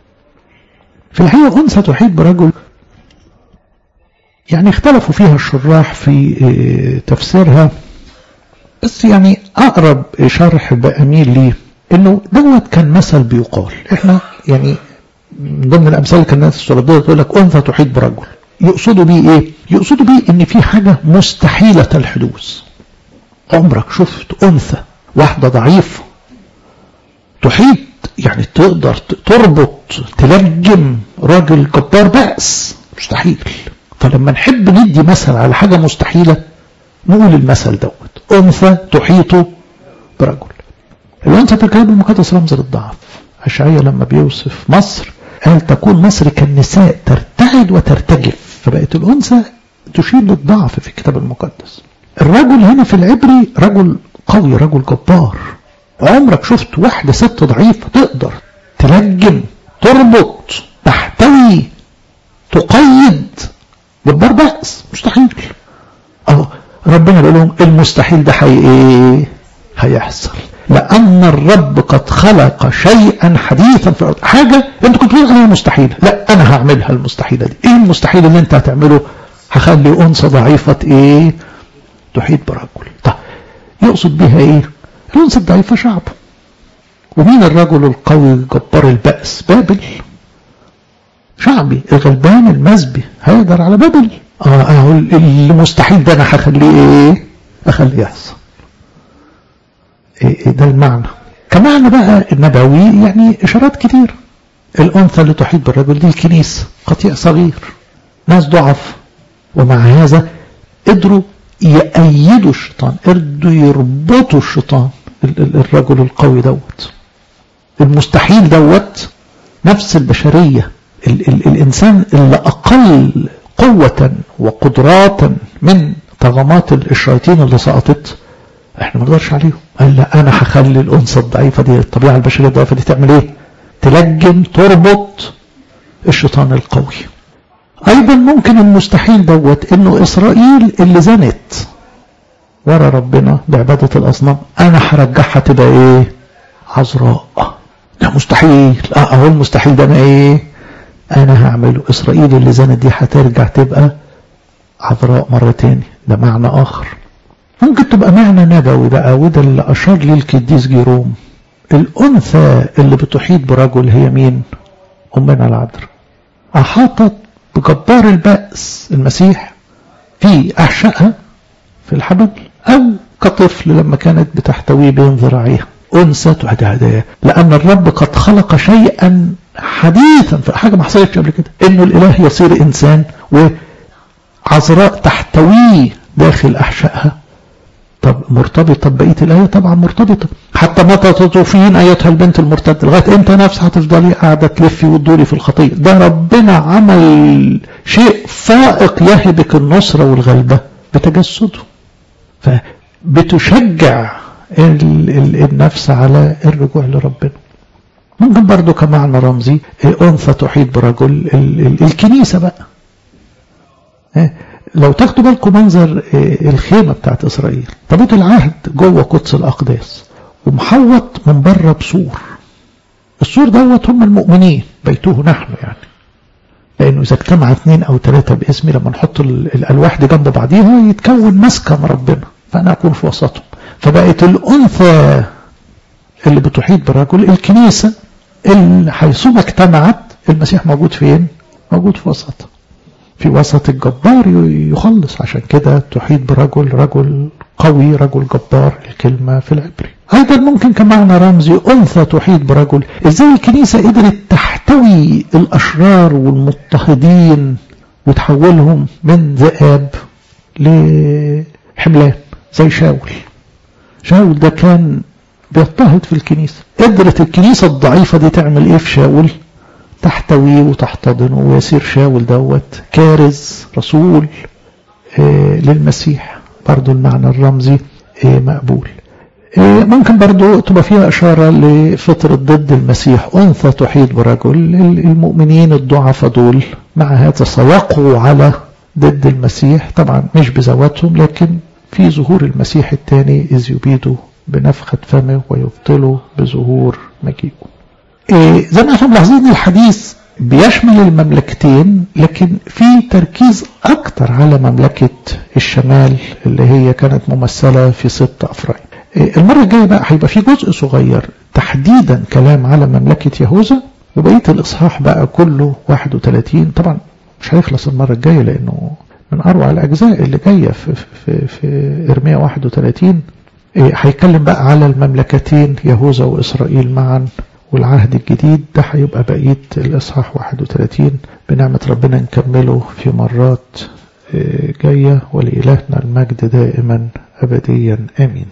في الحقيقة انثى تحيط برجل يعني اختلفوا فيها الشراح في تفسيرها بس يعني اقرب شرح بأميل ليه انه دوت كان مثل بيقال احنا يعني من ضمن الامثال اللي كان الناس السرديه تقول لك انثى تحيط برجل يقصدوا بيه ايه يقصدوا بيه ان في حاجه مستحيله الحدوث عمرك شفت انثى واحده ضعيفه تحيط يعني تقدر تربط تلجم راجل جبار بأس مستحيل فلما نحب ندي مثل على حاجه مستحيله نقول المثل دوت انثى تحيط برجل الانثى في الكتاب المقدس رمز للضعف اشعيا لما بيوصف مصر قال تكون مصر كالنساء ترتعد وترتجف فبقت الانثى تشير للضعف في الكتاب المقدس الرجل هنا في العبري رجل قوي رجل جبار عمرك شفت واحدة ست ضعيفة تقدر تلجم تربط تحتوي تقيد جبار بأس مستحيل اه ربنا بيقول لهم المستحيل ده حي ايه هيحصل لأن الرب قد خلق شيئا حديثا في الأرض حاجة انت كنت بتقول عليها مستحيلة لا أنا هعملها المستحيلة دي ايه المستحيل اللي انت هتعمله هخلي أنثى ضعيفة ايه تحيط برجل طيب يقصد بها ايه الأنثى الضعيفة شعبه ومين الرجل القوي جبار البأس بابل شعبي الغلبان المزبي هيقدر على بابل اه اهو اللي مستحيل ده انا هخليه ايه اخليه يحصل إيه ده المعنى كمعنى بقى النبوي يعني اشارات كتير الانثى اللي تحيط بالرجل دي الكنيسه قطيع صغير ناس ضعف ومع هذا قدروا يأيدوا الشيطان قدروا يربطوا الشيطان الرجل القوي دوت المستحيل دوت نفس البشرية ال ال الإنسان اللي أقل قوة وقدرات من طغمات الشياطين اللي سقطت احنا ما نقدرش عليهم قال لا انا هخلي الانثى الضعيفه دي الطبيعه البشريه الضعيفه دي تعمل ايه تلجم تربط الشيطان القوي ايضا ممكن المستحيل دوت انه اسرائيل اللي زنت ورا ربنا بعباده الاصنام انا هرجعها تبقى ايه عذراء ده مستحيل اه اهو المستحيل ده انا ايه انا هعمله اسرائيل اللي زنت دي هترجع تبقى عذراء مرة تاني ده معنى اخر ممكن تبقى معنى نبوي بقى وده اللي اشار ليه القديس جيروم الانثى اللي بتحيط برجل هي مين امنا العذراء احاطت بجبار البأس المسيح في احشائها في الحبل او كطفل لما كانت بتحتويه بين ذراعيها انثى تحدها لان الرب قد خلق شيئا حديثا في حاجه ما حصلتش قبل كده انه الاله يصير انسان وعذراء تحتويه داخل احشائها طب مرتبطه ببقيه الايه طبعا مرتبطه حتى متى تطوفين ايتها البنت المرتده لغايه امتى نفس هتفضلي قاعده تلفي وتدوري في الخطيه ده ربنا عمل شيء فائق يهبك النصره والغلبه بتجسده فبتشجع النفس على الرجوع لربنا ممكن برضو كمعنى رمزي أنثى تحيط برجل الكنيسة بقى لو تاخدوا بالكم منظر الخيمة بتاعت إسرائيل تابوت العهد جوه قدس الأقداس ومحوط من بره بسور السور دوت هم المؤمنين بيته نحن يعني لأنه إذا اجتمع اثنين أو ثلاثة باسمي لما نحط الألواح دي جنب بعضيها يتكون مسكن ربنا فأنا أكون في وسطهم فبقت الأنثى اللي بتحيط بالرجل الكنيسة اللي حيثما اجتمعت المسيح موجود فين؟ موجود في وسطها في وسط الجبار يخلص عشان كده تحيط برجل رجل قوي رجل جبار الكلمة في العبري أيضا ممكن كمعنى رمزي أنثى تحيط برجل إزاي الكنيسة قدرت تحتوي الأشرار والمضطهدين وتحولهم من ذئاب لحملان زي شاول شاول ده كان بيضطهد في الكنيسة قدرت الكنيسة الضعيفة دي تعمل ايه في شاول تحتويه وتحتضنه ويصير شاول دوت كارز رسول آه للمسيح برضو المعنى الرمزي آه مقبول آه ممكن برضو تبقى فيها إشارة لفطرة ضد المسيح أنثى تحيط برجل المؤمنين الضعفاء دول مع هذا سيقوا على ضد المسيح طبعا مش بذواتهم لكن في ظهور المسيح الثاني إذ يبيده بنفخة فمه ويبطله بظهور مجيئه إيه زي ما احنا ملاحظين الحديث بيشمل المملكتين لكن في تركيز أكتر على مملكة الشمال اللي هي كانت ممثلة في ست أفرايم إيه المرة الجاية بقى هيبقى في جزء صغير تحديدا كلام على مملكة يهوذا وبقية الإصحاح بقى كله 31 طبعا مش هيخلص المرة الجاية لأنه من أروع الأجزاء اللي جاية في, في, في إرميا 31 هيتكلم بقى على المملكتين يهوذا وإسرائيل معا والعهد الجديد ده هيبقى بقية الإصحاح 31 بنعمة ربنا نكمله في مرات جاية ولإلهنا المجد دائما أبديا آمين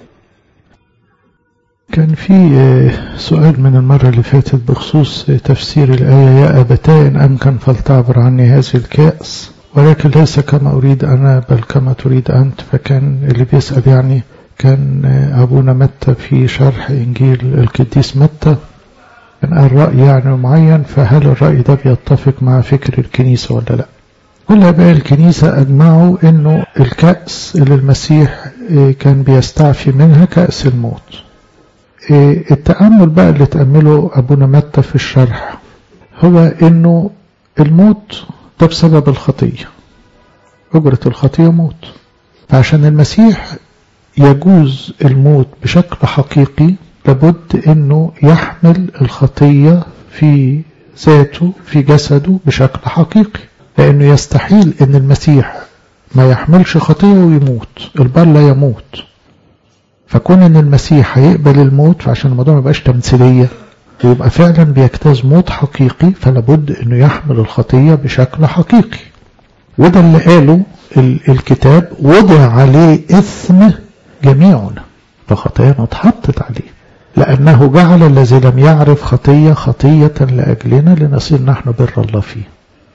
كان في سؤال من المرة اللي فاتت بخصوص تفسير الآية يا أبتاء إن أمكن فلتعبر عني هذه الكأس ولكن ليس كما أريد أنا بل كما تريد أنت فكان اللي بيسأل يعني كان أبونا متى في شرح إنجيل القديس متى كان قال رأي يعني معين فهل الرأي ده بيتفق مع فكر الكنيسة ولا لا كل أباء الكنيسة أجمعوا أنه الكأس اللي المسيح كان بيستعفي منها كأس الموت التأمل بقى اللي تأمله أبونا متى في الشرح هو أنه الموت ده بسبب الخطية أجرة الخطية موت فعشان المسيح يجوز الموت بشكل حقيقي لابد انه يحمل الخطية في ذاته في جسده بشكل حقيقي لانه يستحيل ان المسيح ما يحملش خطية ويموت البر لا يموت فكون ان المسيح هيقبل الموت فعشان الموضوع ما يبقاش تمثيلية ويبقى فعلا بيجتاز موت حقيقي فلابد انه يحمل الخطية بشكل حقيقي وده اللي قاله الكتاب وضع عليه اثم جميعنا فخطايانا اتحطت عليه لأنه جعل الذي لم يعرف خطية خطية لأجلنا لنصير نحن بر الله فيه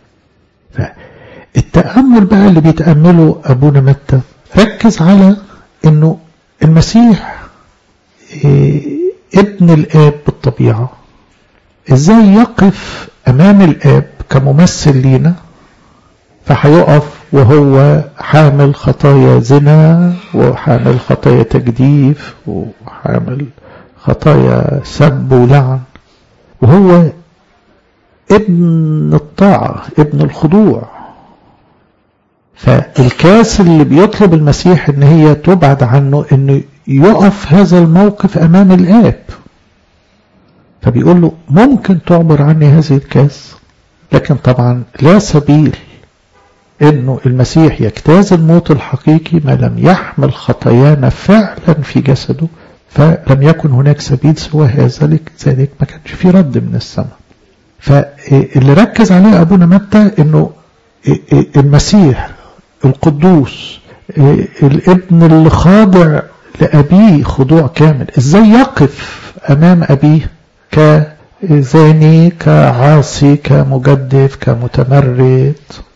فالتأمل بقى اللي بيتأمله أبونا متى ركز على أنه المسيح ابن الآب بالطبيعة ازاي يقف أمام الآب كممثل لينا فهيقف وهو حامل خطايا زنا وحامل خطايا تجديف وحامل خطايا سب ولعن وهو ابن الطاعة ابن الخضوع فالكاس اللي بيطلب المسيح ان هي تبعد عنه انه يقف هذا الموقف امام الاب فبيقول له ممكن تعبر عني هذه الكاس لكن طبعا لا سبيل انه المسيح يجتاز الموت الحقيقي ما لم يحمل خطايانا فعلا في جسده فلم يكن هناك سبيل سوى هذا ذلك ما كانش في رد من السماء فاللي ركز عليه ابونا متى انه المسيح القدوس الابن اللي خاضع لأبيه خضوع كامل ازاي يقف امام ابيه كزاني كعاصي كمجدف كمتمرد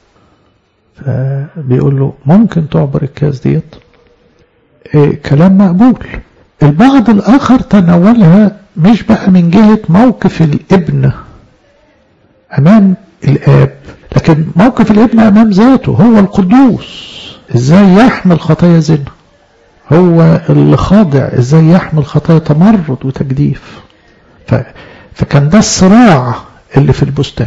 بيقول له ممكن تعبر الكاس ديت كلام مقبول البعض الآخر تناولها مش بقى من جهة موقف الابن أمام الآب لكن موقف الابن أمام ذاته هو القدوس إزاي يحمل خطايا زنا هو اللي خاضع إزاي يحمل خطايا تمرد وتجديف ف... فكان ده الصراع اللي في البستان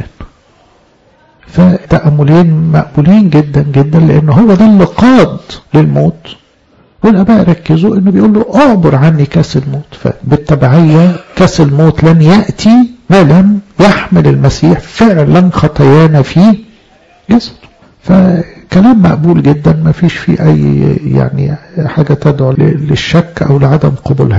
فتأملين مقبولين جدا جدا لأن هو ده اللي قاد للموت والآباء ركزوا إنه بيقول له أعبر عني كاس الموت فبالتبعية كاس الموت لن يأتي ما لم يحمل المسيح فعلا خطايانا في جسده فكلام مقبول جدا ما فيش فيه أي يعني حاجة تدعو للشك أو لعدم قبولها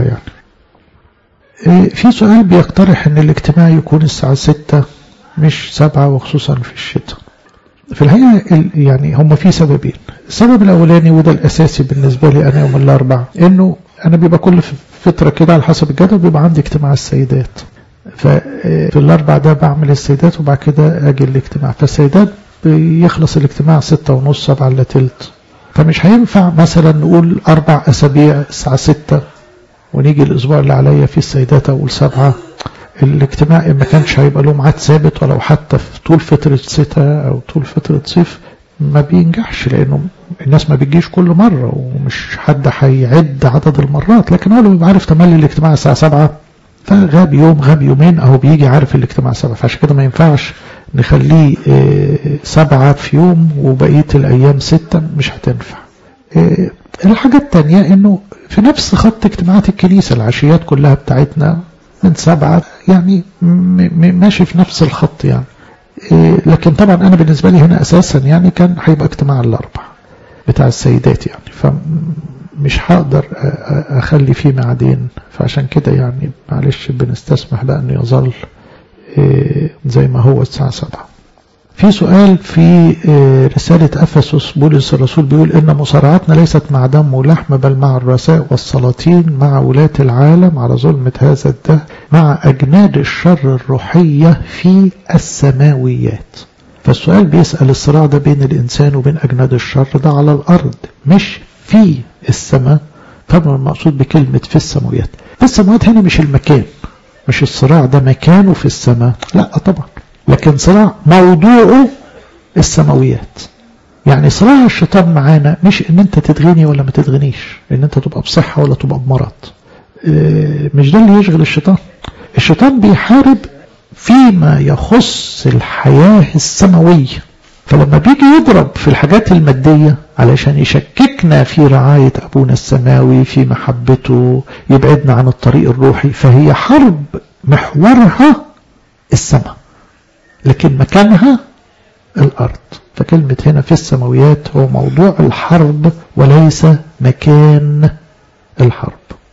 يعني في سؤال بيقترح ان الاجتماع يكون الساعة ستة مش سبعة وخصوصا في الشتاء في الحقيقة يعني هم في سببين السبب الأولاني وده الأساسي بالنسبة لي أنا يوم الأربعاء إنه أنا بيبقى كل فترة كده على حسب الجدول بيبقى عندي اجتماع السيدات ففي الأربع ده بعمل السيدات وبعد كده أجي الاجتماع فالسيدات بيخلص الاجتماع ستة ونص سبعة إلا تلت فمش هينفع مثلا نقول أربع أسابيع الساعة ستة ونيجي الأسبوع اللي عليا فيه السيدات أقول سبعة الاجتماع ما كانش هيبقى له ميعاد ثابت ولو حتى في طول فترة شتاء أو طول فترة صيف ما بينجحش لأنه الناس ما بتجيش كل مرة ومش حد هيعد عدد المرات لكن هو لو بيبقى عارف تملي الاجتماع الساعة سبعة فغاب يوم غاب يومين أهو بيجي عارف الاجتماع سبعة فعشان كده ما ينفعش نخليه سبعة في يوم وبقية الأيام ستة مش هتنفع الحاجة التانية انه في نفس خط اجتماعات الكنيسة العشيات كلها بتاعتنا من سبعة يعني ماشي في نفس الخط يعني لكن طبعا انا بالنسبة لي هنا اساسا يعني كان هيبقى اجتماع الاربع بتاع السيدات يعني فمش هقدر اخلي فيه ميعادين فعشان كده يعني معلش بنستسمح بقى انه يظل زي ما هو الساعة سبعة في سؤال في رسالة أفسس بولس الرسول بيقول إن مصارعتنا ليست مع دم ولحم بل مع الرؤساء والسلاطين مع ولاة العالم على ظلمة هذا الدهر مع أجناد الشر الروحية في السماويات فالسؤال بيسأل الصراع ده بين الإنسان وبين أجناد الشر ده على الأرض مش في السماء فما المقصود بكلمة في السماويات في السماوات هنا مش المكان مش الصراع ده مكانه في السماء لا طبعا لكن صراع موضوعه السماويات يعني صراع الشيطان معانا مش ان انت تتغني ولا ما تتغنيش ان انت تبقى بصحة ولا تبقى بمرض مش ده اللي يشغل الشيطان الشيطان بيحارب فيما يخص الحياة السماوية فلما بيجي يضرب في الحاجات المادية علشان يشككنا في رعاية أبونا السماوي في محبته يبعدنا عن الطريق الروحي فهي حرب محورها السماء لكن مكانها الأرض فكلمة هنا في السماويات هو موضوع الحرب وليس مكان الحرب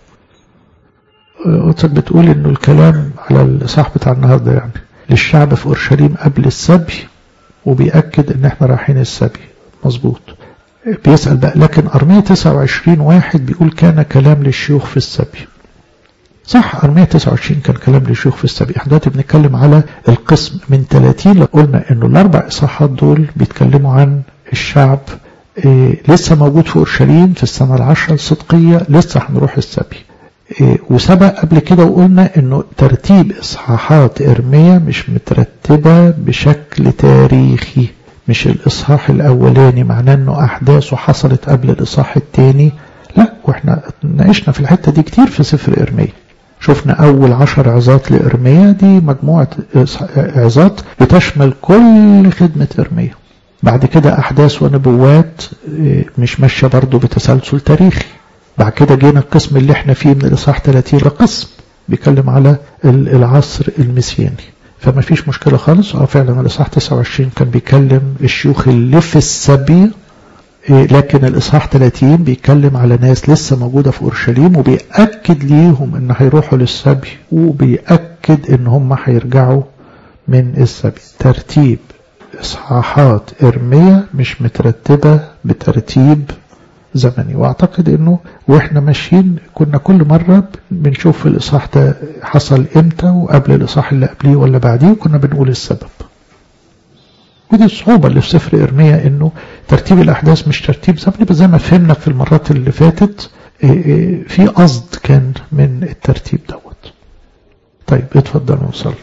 قلت بتقول انه الكلام على الإصحاح بتاع النهارده يعني للشعب في اورشليم قبل السبي وبيأكد ان احنا رايحين السبي مظبوط بيسأل بقى لكن أرمية 29 واحد بيقول كان كلام للشيوخ في السبي صح أرمية 29 كان كلام للشيوخ في السبي احنا دلوقتي بنتكلم على القسم من 30 قلنا انه الاربع اصحاحات دول بيتكلموا عن الشعب إيه لسه موجود في اورشليم في السنه العشره الصدقيه لسه هنروح السبي إيه وسبق قبل كده وقلنا انه ترتيب اصحاحات ارميا مش مترتبه بشكل تاريخي مش الاصحاح الاولاني معناه انه احداثه حصلت قبل الاصحاح الثاني لا واحنا ناقشنا في الحته دي كتير في سفر ارميا شفنا أول عشر عظات لإرميا دي مجموعة عظات بتشمل كل خدمة إرميا بعد كده أحداث ونبوات مش ماشية برضه بتسلسل تاريخي بعد كده جينا القسم اللي احنا فيه من الإصحاح 30 لقسم بيتكلم على العصر المسياني فما فيش مشكلة خالص اه فعلا الإصحاح 29 كان بيكلم الشيوخ اللي في السبي لكن الإصحاح 30 بيتكلم على ناس لسه موجودة في أورشليم وبيأكد ليهم إن هيروحوا للسبي وبيأكد إن هم هيرجعوا من السبي ترتيب إصحاحات إرمية مش مترتبة بترتيب زمني واعتقد انه واحنا ماشيين كنا كل مرة بنشوف الاصحاح ده حصل امتى وقبل الاصحاح اللي قبليه ولا بعديه كنا بنقول السبب ودي الصعوبة اللي في سفر إرميا إنه ترتيب الأحداث مش ترتيب زمني بس زي ما فهمنا في المرات اللي فاتت في قصد كان من الترتيب دوت طيب اتفضل نوصل